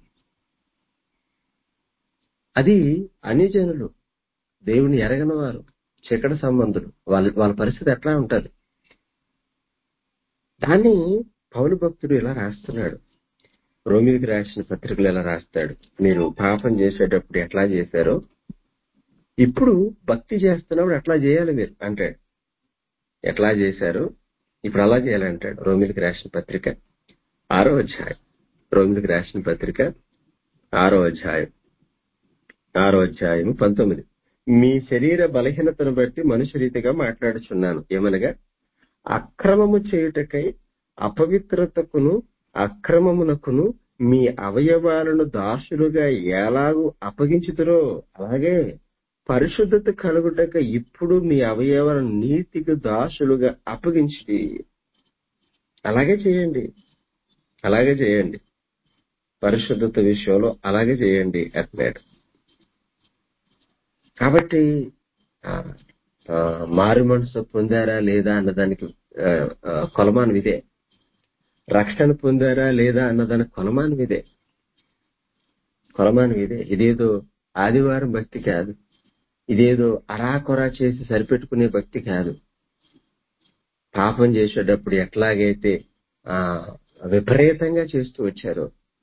అది అన్యజనులు దేవుని ఎరగని వారు చీకటి సంబంధులు వాళ్ళ వాళ్ళ పరిస్థితి ఎట్లా ఉంటది దాన్ని పౌలు భక్తుడు ఇలా రాస్తున్నాడు రోమిలికి రాసిన పత్రికలు ఎలా రాస్తాడు మీరు పాపం చేసేటప్పుడు ఎట్లా చేశారో ఇప్పుడు భక్తి చేస్తున్నప్పుడు ఎట్లా చేయాలి మీరు అంటాడు ఎట్లా చేశారు ఇప్పుడు అలా చేయాలంటాడు రోమిలికి రాసిన పత్రిక ఆరో అధ్యాయం రోమిలికి రాసిన పత్రిక ఆరో అధ్యాయం ఆరో అధ్యాయం పంతొమ్మిది మీ శరీర బలహీనతను బట్టి మనుష్య రీతిగా మాట్లాడుచున్నాను ఏమనగా అక్రమము చేయుటకై అపవిత్రతకును అక్రమమునకును మీ అవయవాలను దాసులుగా ఎలాగూ అప్పగించుతురో అలాగే పరిశుద్ధత కలుగుటక ఇప్పుడు మీ అవయవాలను నీతికి దాసులుగా అప్పగించి అలాగే చేయండి అలాగే చేయండి పరిశుద్ధత విషయంలో అలాగే చేయండి అన్నాడు కాబట్టి ఆ, ఆ, మారు మనసు పొందారా లేదా అన్నదానికి ఆ, ఆ, కొలమానం ఇదే రక్షణ పొందారా లేదా అన్నదానికి కొలమానం ఇదే కొలమానం ఇదే ఇదేదో ఆదివారం భక్తి కాదు ఇదేదో అరాకొరా చేసి సరిపెట్టుకునే భక్తి కాదు పాపం చేసేటప్పుడు ఎట్లాగైతే ఆ విపరీతంగా చేస్తూ వచ్చారో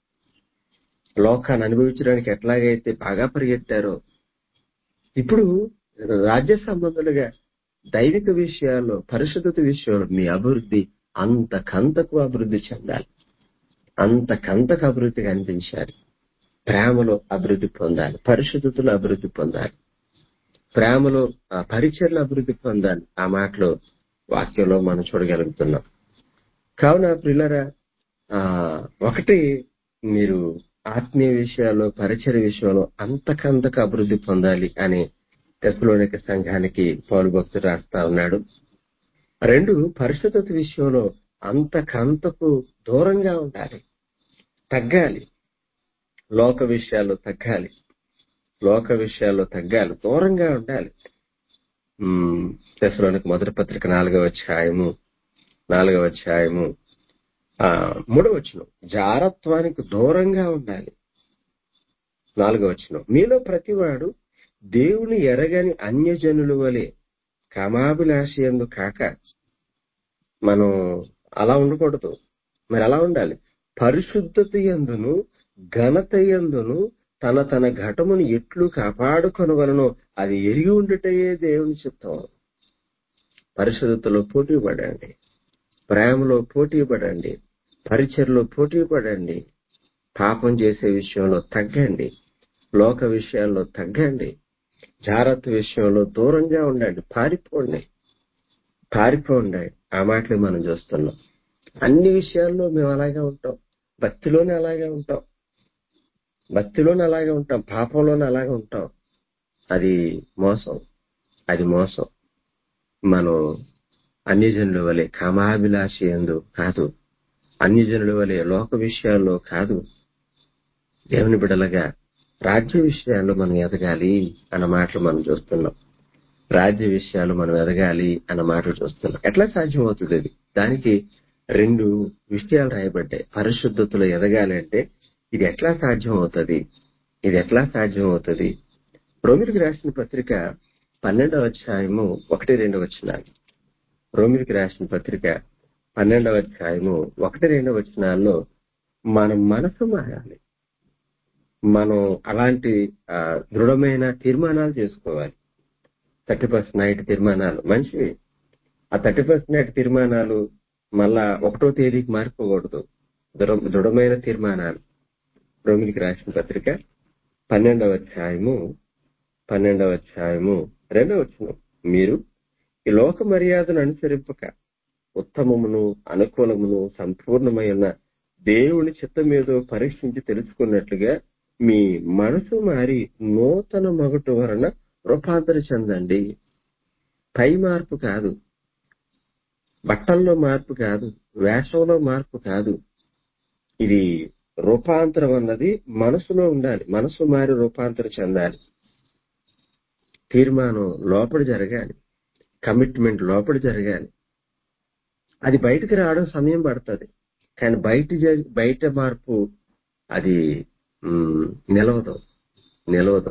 లోకాన్ని అనుభవించడానికి ఎట్లాగైతే బాగా పరిగెత్తారో ఇప్పుడు రాజ్య సంబంధులుగా దైవిక విషయాల్లో పరిశుద్ధత విషయంలో మీ అభివృద్ధి అంతకంతకు అభివృద్ధి చెందాలి అంతకంతకు అభివృద్ధి కనిపించాలి ప్రేమలో అభివృద్ధి పొందాలి పరిశుద్ధతలో అభివృద్ధి పొందాలి ప్రేమలో ఆ, పరిచయలో అభివృద్ధి పొందాలి ఆ మాటలో వాక్యంలో మనం చూడగలుగుతున్నాం కావున పిల్లరా ఆ ఒకటి మీరు ఆత్మీయ విషయాల్లో పరిచయ విషయంలో అంతకంతకు అభివృద్ధి పొందాలి అని తెసలోనిక సంఘానికి పౌరు భక్తుడు రాస్తా ఉన్నాడు రెండు పరిశుద్ధత విషయంలో అంతకంతకు దూరంగా ఉండాలి తగ్గాలి లోక విషయాల్లో తగ్గాలి లోక విషయాల్లో తగ్గాలి దూరంగా ఉండాలి తెసలోనికి మొదటి పత్రిక నాలుగవ అధ్యాయము నాలుగవ అధ్యాయము ఆ మూడవ వచనం జారత్వానికి దూరంగా ఉండాలి నాలుగవ వచనం మీలో ప్రతివాడు దేవుని ఎరగని అన్యజనుల వలె కామాభిలాషయందు కాక మనం అలా ఉండకూడదు మరి అలా ఉండాలి పరిశుద్ధత ఎందును ఘనత ఎందును తన తన ఘటమును ఎట్లు కాపాడుకొనవలనో అది ఎరిగి ఉండుటయే దేవుని చిత్తం పరిశుద్ధతలో పోటీ పడండి ప్రేమలో పోటీ పడండి పరిచయలో పోటీ పడండి పాపం చేసే విషయంలో తగ్గండి లోక విషయాల్లో తగ్గండి జాగ్రత్త విషయంలో దూరంగా ఉండండి పారిపోండి పారిపోండి ఆ మాటలు మనం చూస్తున్నాం అన్ని విషయాల్లో మేము అలాగే ఉంటాం భక్తిలోనే అలాగే ఉంటాం భక్తిలోనే అలాగే ఉంటాం పాపంలోనే అలాగే ఉంటాం అది మోసం అది మోసం మనం అన్యజనుల వలె కామాభిలాషి ఎందు కాదు అన్యజనుల వలె లోక విషయాల్లో కాదు దేవుని బిడలగా రాజ్య విషయాల్లో మనం ఎదగాలి అన్న మాటలు మనం చూస్తున్నాం రాజ్య విషయాలు మనం ఎదగాలి అన్న మాటలు చూస్తున్నాం ఎట్లా సాధ్యం అవుతుంది అది దానికి రెండు విషయాలు రాయబడ్డాయి పరిశుద్ధతలో ఎదగాలి అంటే ఇది ఎట్లా సాధ్యం అవుతుంది ఇది ఎట్లా సాధ్యం అవుతుంది రోమిలికి రాసిన పత్రిక పన్నెండవ అధ్యాయము ఒకటి రెండు వచ్చినాలు రోమిలికి రాసిన పత్రిక పన్నెండవ అధ్యాయము ఒకటి రెండు వచనాల్లో మన మనసు మారాలి మనం అలాంటి ఆ, దృఢమైన తీర్మానాలు చేసుకోవాలి థర్టీ పర్సెంట్ నైట్ తీర్మానాలు మంచివి ఆ థర్టీ పర్సెంట్ నైట్ తీర్మానాలు మళ్ళా ఒకటో తేదీకి మారిపోకూడదు దృఢ దృఢమైన తీర్మానాలు రోమిలికి రాసిన పత్రిక పన్నెండవ అధ్యాయము పన్నెండవ అధ్యాయము రెండవ వచనం మీరు ఈ లోక మర్యాదను అనుసరింపక ఉత్తమమును అనుకూలమును సంపూర్ణమైన దేవుని చిత్తం ఏదో పరీక్షించి తెలుసుకున్నట్లుగా మీ మనసు మారి నూతన మగటు వలన రూపాంతర చెందండి పై మార్పు కాదు బట్టల్లో మార్పు కాదు వేషంలో మార్పు కాదు ఇది రూపాంతరం అన్నది మనసులో ఉండాలి మనసు మారి రూపాంతరం చెందాలి తీర్మానం లోపల జరగాలి కమిట్మెంట్ లోపల జరగాలి అది బయటకు రావడం సమయం పడుతుంది కానీ బయట జ- బయట మార్పు అది మ్, నిలవదు నిలవదు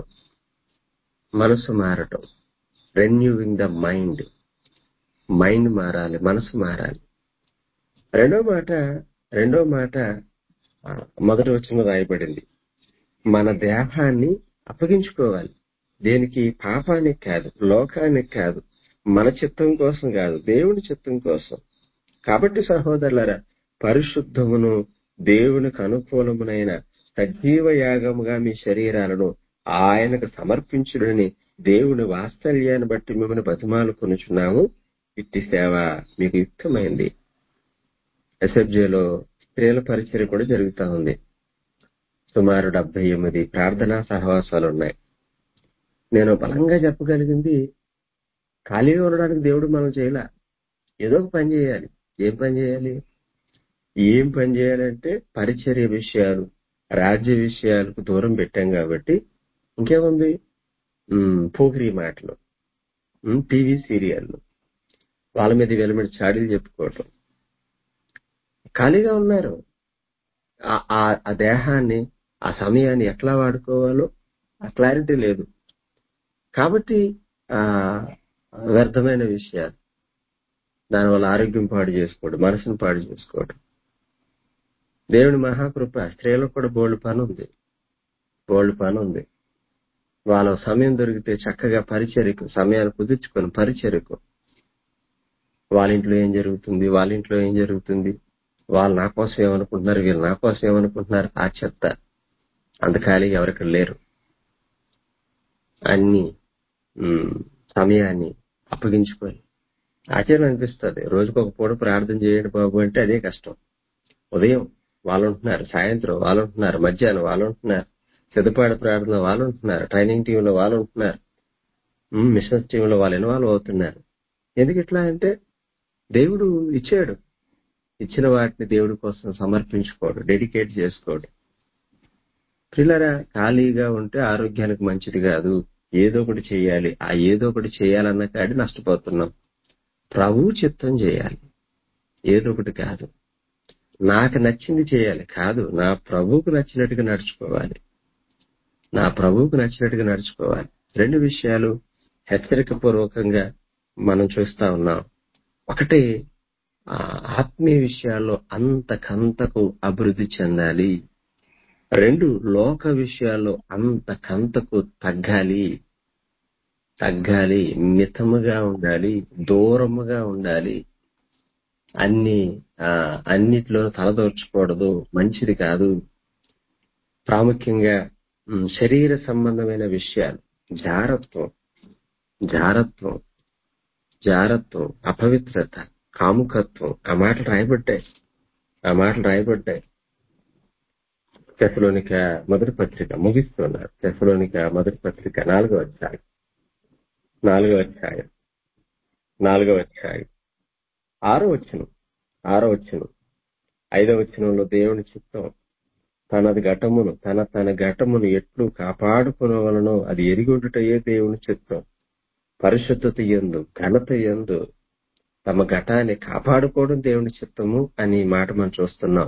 మనసు మారటం రెన్యూవింగ్ ద మైండ్ మైండ్ మారాలి మనసు మారాలి రెండో మాట రెండో మాట ఆ, మొదటి వచ్చిన రాయబడింది మన దేహాన్ని అప్పగించుకోవాలి దేనికి పాపానికి కాదు లోకానికి కాదు మన చిత్తం కోసం కాదు దేవుని చిత్తం కోసం కాబట్టి సహోదరులరా పరిశుద్ధమును దేవునికి అనుకూలమునైన సజీవ యాగముగా మీ శరీరాలను ఆయనకు సమర్పించుడని దేవుని వాత్సల్యాన్ని బట్టి మిమ్మల్ని బతిమాలు కొనుచున్నాము ఇట్టి సేవ మీకు యుక్తమైంది ఎస్ఎఫ్జేలో స్త్రీల పరిచయం కూడా జరుగుతా ఉంది సుమారు డెబ్బై ఎనిమిది ప్రార్థనా సహవాసాలు ఉన్నాయి నేను బలంగా చెప్పగలిగింది ఖాళీగా ఉండడానికి దేవుడు మనం చేయలే ఏదో ఒక పని చేయాలి ఏం పని చేయాలి ఏం పని చేయాలంటే పరిచర్య విషయాలు రాజ్య విషయాలకు దూరం పెట్టాం కాబట్టి ఇంకేముంది ఉమ్, పోకిరి మాటలు ఉమ్, టీవీ సీరియళ్ళు వాళ్ళ మీద వీళ్ళ మీద చాడీలు చెప్పుకోవటం ఖాళీగా ఉన్నారు ఆ- ఆ- ఆ దేహాన్ని ఆ సమయాన్ని ఎట్లా వాడుకోవాలో ఆ క్లారిటీ లేదు కాబట్టి ఆ వ్యర్థమైన విషయాలు దానివల్ల ఆరోగ్యం పాడు చేసుకోవడం మనసును పాడు చేసుకోవడం దేవుని మహాకృప స్త్రీలకు కూడా బోల్డ్ పని ఉంది బోల్డ్ పని ఉంది వాళ్ళ సమయం దొరికితే చక్కగా పరిచర్యకు సమయాన్ని కుదుర్చుకొని పరిచర్యకు వాళ్ళ ఇంట్లో ఏం జరుగుతుంది వాళ్ళ ఇంట్లో ఏం జరుగుతుంది వాళ్ళు నా కోసం ఏమనుకుంటున్నారు వీళ్ళు నా కోసం ఏమనుకుంటున్నారు ఆ చెత్త అంత ఖాళీగా ఎవరికి లేరు అన్ని ఉమ్, సమయాన్ని అప్పగించుకొని ఆశ్చర్యం అనిపిస్తుంది రోజుకు ఒక పూట ప్రార్థన చేయండి బాబు అంటే అదే కష్టం ఉదయం వాళ్ళు ఉంటున్నారు సాయంత్రం వాళ్ళు ఉంటున్నారు మధ్యాహ్నం వాళ్ళు ఉంటున్నారు సిద్ధపాడు ప్రార్థన వాళ్ళు ఉంటున్నారు ట్రైనింగ్ టీంలో వాళ్ళు ఉంటున్నారు ఉమ్, మిషనరీ టీంలో వాళ్ళు ఇన్వాల్వ్ అవుతున్నారు ఎందుకు ఇట్లా అంటే దేవుడు ఇచ్చాడు ఇచ్చిన వాటిని దేవుడి కోసం సమర్పించుకోడు డెడికేట్ చేసుకోడు పిల్లరా ఖాళీగా ఉంటే ఆరోగ్యానికి మంచిది కాదు ఏదో ఒకటి చేయాలి ఆ ఏదో ఒకటి చేయాలన్న కాడి నష్టపోతున్నాం ప్రభు చిత్తం చేయాలి ఏదో ఒకటి కాదు నాకు నచ్చింది చేయాలి కాదు నా ప్రభువుకు నచ్చినట్టుగా నడుచుకోవాలి నా ప్రభువుకు నచ్చినట్టుగా నడుచుకోవాలి రెండు విషయాలు హెచ్చరిక పూర్వకంగా మనం చూస్తా ఉన్నాం ఒకటి ఆ ఆత్మీయ విషయాల్లో అంతకంతకు అభివృద్ధి చెందాలి రెండు లోక విషయాల్లో అంతకంతకు తగ్గాలి తగ్గాలి మితముగా ఉండాలి దూరముగా ఉండాలి అన్ని ఆ అన్నిట్లో తలదోర్చకూడదు మంచిది కాదు ప్రాముఖ్యంగా ఉమ్, శరీర సంబంధమైన విషయాలు జారత్వం జారత్వం జారత్వం అపవిత్రత కాముకత్వం ఆ మాటలు రాయబడ్డాయి ఆ మాటలు రాయబడ్డాయి తెసలోనిక మొదటి పత్రిక ముగిస్తున్నారు తెసలోనిక మొదటి పత్రిక నాలుగో అధ్యాయం నాలుగో అధ్యాయం నాలుగో అధ్యాయం ఆరో వచనం ఆరో వచనం ఐదో వచనంలో దేవుని చిత్తం తనది ఘటమును తన తన ఘటమును ఎట్లు కాపాడుకునవలనో అది ఎరిగొండుటయే దేవుని చిత్తం పరిశుద్ధత ఎందు ఘనత ఎందు తమ ఘటాన్ని కాపాడుకోవడం దేవుని చిత్తము అని ఈ మాట మనం చూస్తున్నాం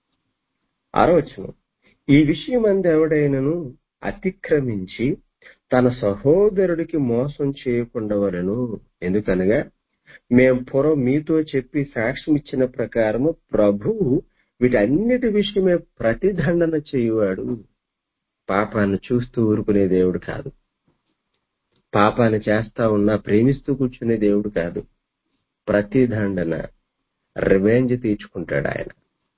ఆరో వచనం ఈ విషయం అందు ఎవడైనను అతిక్రమించి తన సహోదరుడికి మోసం చేయకుండా వలను ఎందుకనగా మేం పురం మీతో చెప్పి సాక్ష్యం ఇచ్చిన ప్రకారము ప్రభువు వీటన్నిటి విషయమే ప్రతిదండన చేయువాడు పాపాన్ని చూస్తూ ఊరుకునే దేవుడు కాదు పాపాన్ని చేస్తా ఉన్నా ప్రేమిస్తూ కూర్చునే దేవుడు కాదు ప్రతిదండన రివెంజ్ తీర్చుకుంటాడు ఆయన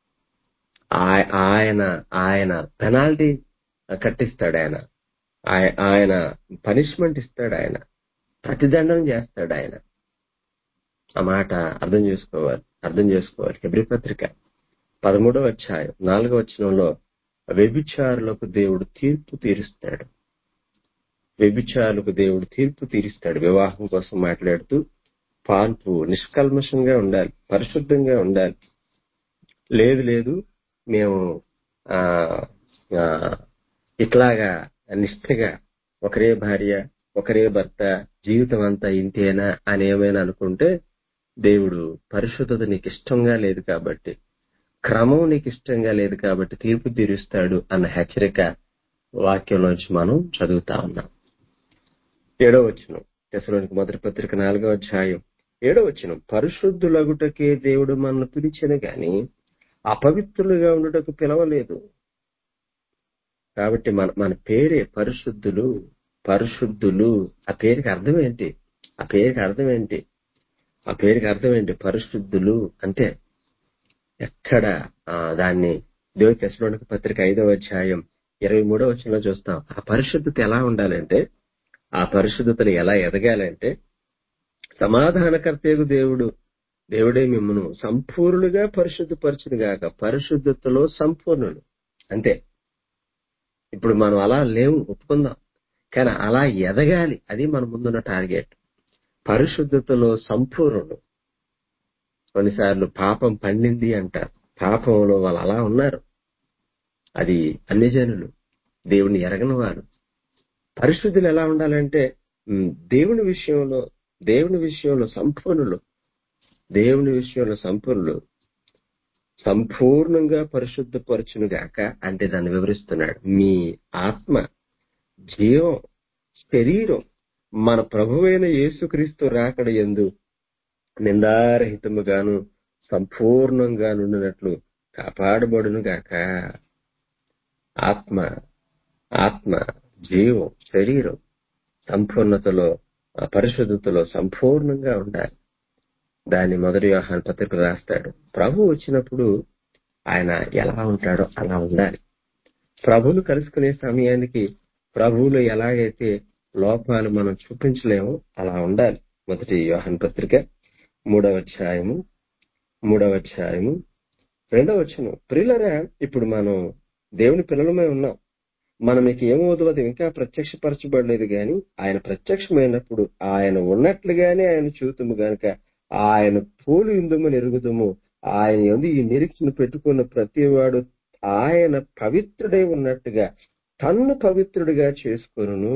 ఆయ- ఆయన ఆయన పెనాల్టీ కట్టిస్తాడు ఆయన ఆయ- ఆయన పనిష్మెంట్ ఇస్తాడు ఆయన ప్రతిదండం చేస్తాడు ఆయన ఆ మాట అర్థం చేసుకోవాలి అర్థం చేసుకోవాలి హెబ్రి పత్రిక పదమూడవ అధ్యాయం నాలుగవ వచనంలో వ్యభిచారులకు దేవుడు తీర్పు తీరుస్తాడు వ్యభిచారులకు దేవుడు తీర్పు తీరుస్తాడు వివాహం కోసం మాట్లాడుతూ పాల్పు నిష్కల్మషంగా ఉండాలి పరిశుద్ధంగా ఉండాలి లేదు లేదు మేము ఆ ఆ, ఇట్లాగా నిష్ఠగా ఒకరే భార్య ఒకరే భర్త జీవితం అంతా ఇంతేనా అని ఏమైనా అనుకుంటే దేవుడు పరిశుద్ధత నీకు ఇష్టంగా లేదు కాబట్టి క్రమం నీకు ఇష్టంగా లేదు కాబట్టి తీర్పు తీరుస్తాడు అన్న హెచ్చరిక వాక్యంలోంచి మనం చదువుతా ఉన్నాం ఏడో వచనం తెసలోనికి మొదటి పత్రిక నాలుగో అధ్యాయం ఏడో వచనం పరిశుద్ధులగుటకే దేవుడు మనల్ని పిలిచిన గాని అపవిత్రులుగా ఉండుటకు పిలవలేదు కాబట్టి మన మన పేరే పరిశుద్ధులు పరిశుద్ధులు ఆ పేరుకి అర్థం ఏంటి ఆ పేరుకి అర్థం ఏంటి ఆ పేరుకి అర్థం ఏంటి పరిశుద్ధులు అంటే ఎక్కడ ఆ, దాన్ని దేవ తెసలోనికి పత్రిక ఐదవ అధ్యాయం ఇరవై మూడవ వచనంలో చూస్తాం ఆ పరిశుద్ధత ఎలా ఉండాలంటే ఆ పరిశుద్ధతను ఎలా ఎదగాలంటే సమాధానకర్తయ్యకు దేవుడు దేవుడే మిమ్మను సంపూర్ణులుగా పరిశుద్ధపరచును గాక పరిశుద్ధతలో సంపూర్ణులు అంతే ఇప్పుడు మనం అలా లేవు ఒప్పుకుందాం కానీ అలా ఎదగాలి అది మన ముందున్న టార్గెట్ పరిశుద్ధతలో సంపూర్ణులు కొన్నిసార్లు పాపం పండింది అంటారు పాపంలో వాళ్ళు అలా ఉన్నారు అది అన్ని జనులు దేవుని ఎరగని వారు పరిశుద్ధులు ఎలా ఉండాలంటే ఉమ్, దేవుని విషయంలో దేవుని విషయంలో సంపూర్ణులు దేవుని విషయంలో సంపూర్ణులు సంపూర్ణంగా పరిశుద్ధపరచును గాక అంటే దాన్ని వివరిస్తున్నాడు మీ ఆత్మ జీవం శరీరం మన ప్రభువైన యేసుక్రీస్తు రాకడ ఎందు నిందారహితముగాను సంపూర్ణంగా నుండినట్లు కాపాడబడును గాక ఆత్మ ఆత్మ జీవం శరీరం సంపూర్ణతలో ఆ పరిశుద్ధతలో సంపూర్ణంగా ఉండాలి దాన్ని మొదటి వ్యవహార పత్రిక రాస్తాడు ప్రభు వచ్చినప్పుడు ఆయన ఎలా ఉంటాడో అలా ఉండాలి ప్రభువును కలుసుకునే సమయానికి ప్రభువులో ఎలాగైతే లోపాలు మనం చూపించలేమో అలా ఉండాలి మొదటి వ్యవహార పత్రిక మూడవ అధ్యాయము మూడవ అధ్యాయము రెండవ వచ్చను ప్రియులరా ఇప్పుడు మనం దేవుని పిల్లలమై ఉన్నాం మనం మీకు ఏమవుతుందో అది ఇంకా ప్రత్యక్షపరచబడలేదు గాని ఆయన ప్రత్యక్షమైనప్పుడు ఆయన ఉన్నట్లుగానే ఆయన చూతుము గనుక ఆయన పోలు ఇందుమని ఎరుగుదము ఆయన ఎందు ఈ నిరీక్షణ పెట్టుకున్న ప్రతివాడు ఆయన పవిత్రుడై ఉన్నట్టుగా తన్ను పవిత్రుడిగా చేసుకొనును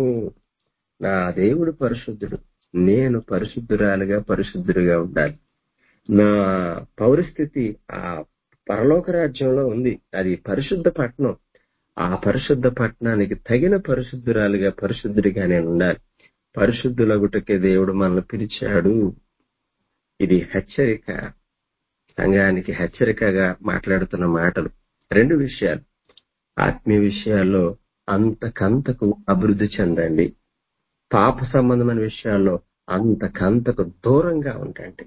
నా దేవుడు పరిశుద్ధుడు నేను పరిశుద్ధురాలుగా పరిశుద్ధుడిగా ఉండాలి నా పౌరస్థితి ఆ పరలోక రాజ్యంలో ఉంది అది పరిశుద్ధ పట్టణం ఆ పరిశుద్ధ పట్టణానికి తగిన పరిశుద్ధురాలుగా పరిశుద్ధుడిగా నేను ఉండాలి పరిశుద్ధులగుటకే దేవుడు మనల్ని పిలిచాడు ఇది హెచ్చరిక సంఘానికి హెచ్చరికగా మాట్లాడుతున్న మాటలు రెండు విషయాలు ఆత్మీయ విషయాల్లో అంతకంతకు అభివృద్ధి చెందండి పాప సంబంధమైన విషయాల్లో అంతకంతకు దూరంగా ఉండండి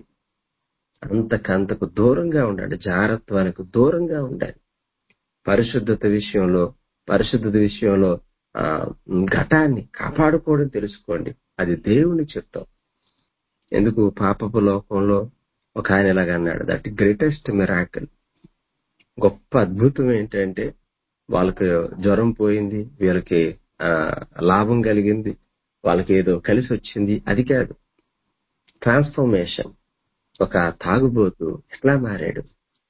అంతకంతకు దూరంగా ఉండండి జారత్వానికి దూరంగా ఉండండి పరిశుద్ధత విషయంలో పరిశుద్ధత విషయంలో ఆ ఘటాన్ని కాపాడుకోవడం తెలుసుకోండి అది దేవుని చిత్తం ఎందుకు పాపపు లోకంలో ఒక ఆయన ఇలాగ అన్నాడు దట్ గ్రేటెస్ట్ మిరాకిల్ గొప్ప అద్భుతం ఏంటంటే వాళ్ళకి జ్వరం పోయింది వీళ్ళకి ఆ లాభం కలిగింది వాళ్ళకి ఏదో కలిసి వచ్చింది అది కాదు ట్రాన్స్ఫర్మేషన్ ఒక తాగుబోతు ఎట్లా మారాడు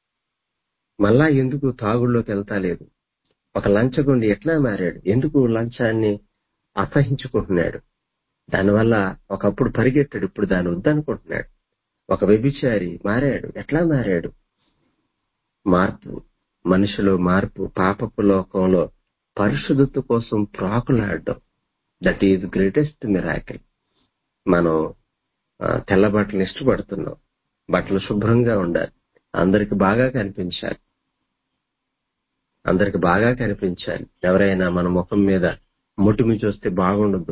మళ్ళా ఎందుకు తాగుల్లోకి వెళ్తా లేదు ఒక లంచగొండి ఎట్లా మారాడు ఎందుకు లంచాన్ని అసహించుకుంటున్నాడు దానివల్ల ఒకప్పుడు పరిగెత్తాడు ఇప్పుడు దాన్ని వద్దనుకుంటున్నాడు ఒక వ్యభిచారి మారాడు ఎట్లా మారాడు మార్పు మనిషిలో మార్పు పాపపు లోకంలో పరిశుద్ధత కోసం ప్రాకులాడడం దట్ ఈజ్ గ్రేటెస్ట్ మిరాకిల్ మనం ఆ, తెల్ల బట్టలు ఇష్టపడుతున్నాం బట్టలు శుభ్రంగా ఉండాలి అందరికి బాగా కనిపించాలి అందరికి బాగా కనిపించాలి ఎవరైనా మన ముఖం మీద ముట్టుమి చూస్తే బాగుండదు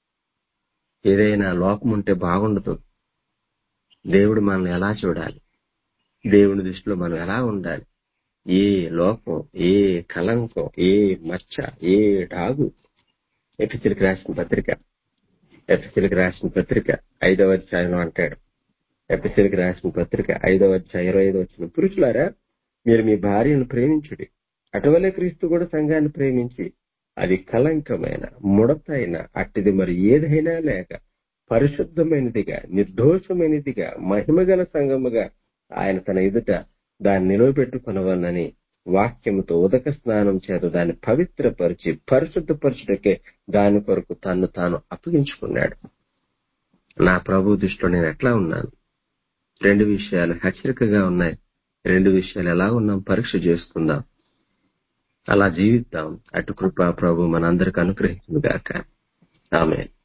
ఏదైనా లోపం ఉంటే బాగుండదు దేవుడు మనల్ని ఎలా చూడాలి దేవుని దృష్టిలో మనం ఎలా ఉండాలి ఏ లోపం ఏ కలంకం ఏ మచ్చ ఏ డాగు ఎఫ్ఎస్ఎల్కి రాసిన పత్రిక ఎఫ్ఎస్ఎల్కి రాసిన పత్రిక ఐదవ అధ్యాయంలో అంటాడు ఎఫ్ఎస్ఎల్కి రాసిన పత్రిక ఐదవ అధ్యాయం ఇరవై ఐదు వచ్చిన పురుషులారా మీరు మీ భార్యను ప్రేమించుడి అటువలే క్రీస్తు కూడా సంఘాన్ని ప్రేమించి అది కలంకమైన ముడతైన అట్టిది మరి ఏదైనా లేక పరిశుద్ధమైనదిగా నిర్దోషమైనదిగా మహిమగల సంఘముగా ఆయన తన ఎదుట దాన్ని నిలవబెట్టుకునవలనని వాక్యముతో ఉదక స్నానం చేత దాన్ని పవిత్రపరిచి పరిశుద్ధపరచుటకే దాని కొరకు తన్ను తాను అప్పగించుకున్నాడు నా ప్రభు దృష్టిలో నేను ఎట్లా ఉన్నాను రెండు విషయాలు హెచ్చరికగా ఉన్నాయి రెండు విషయాలు ఎలా ఉన్నాం పరీక్ష చేసుకుందాం అలా జీవిద్దాం అటు కృప ప్రభు మనందరికి అనుగ్రహించుగాక ఆమె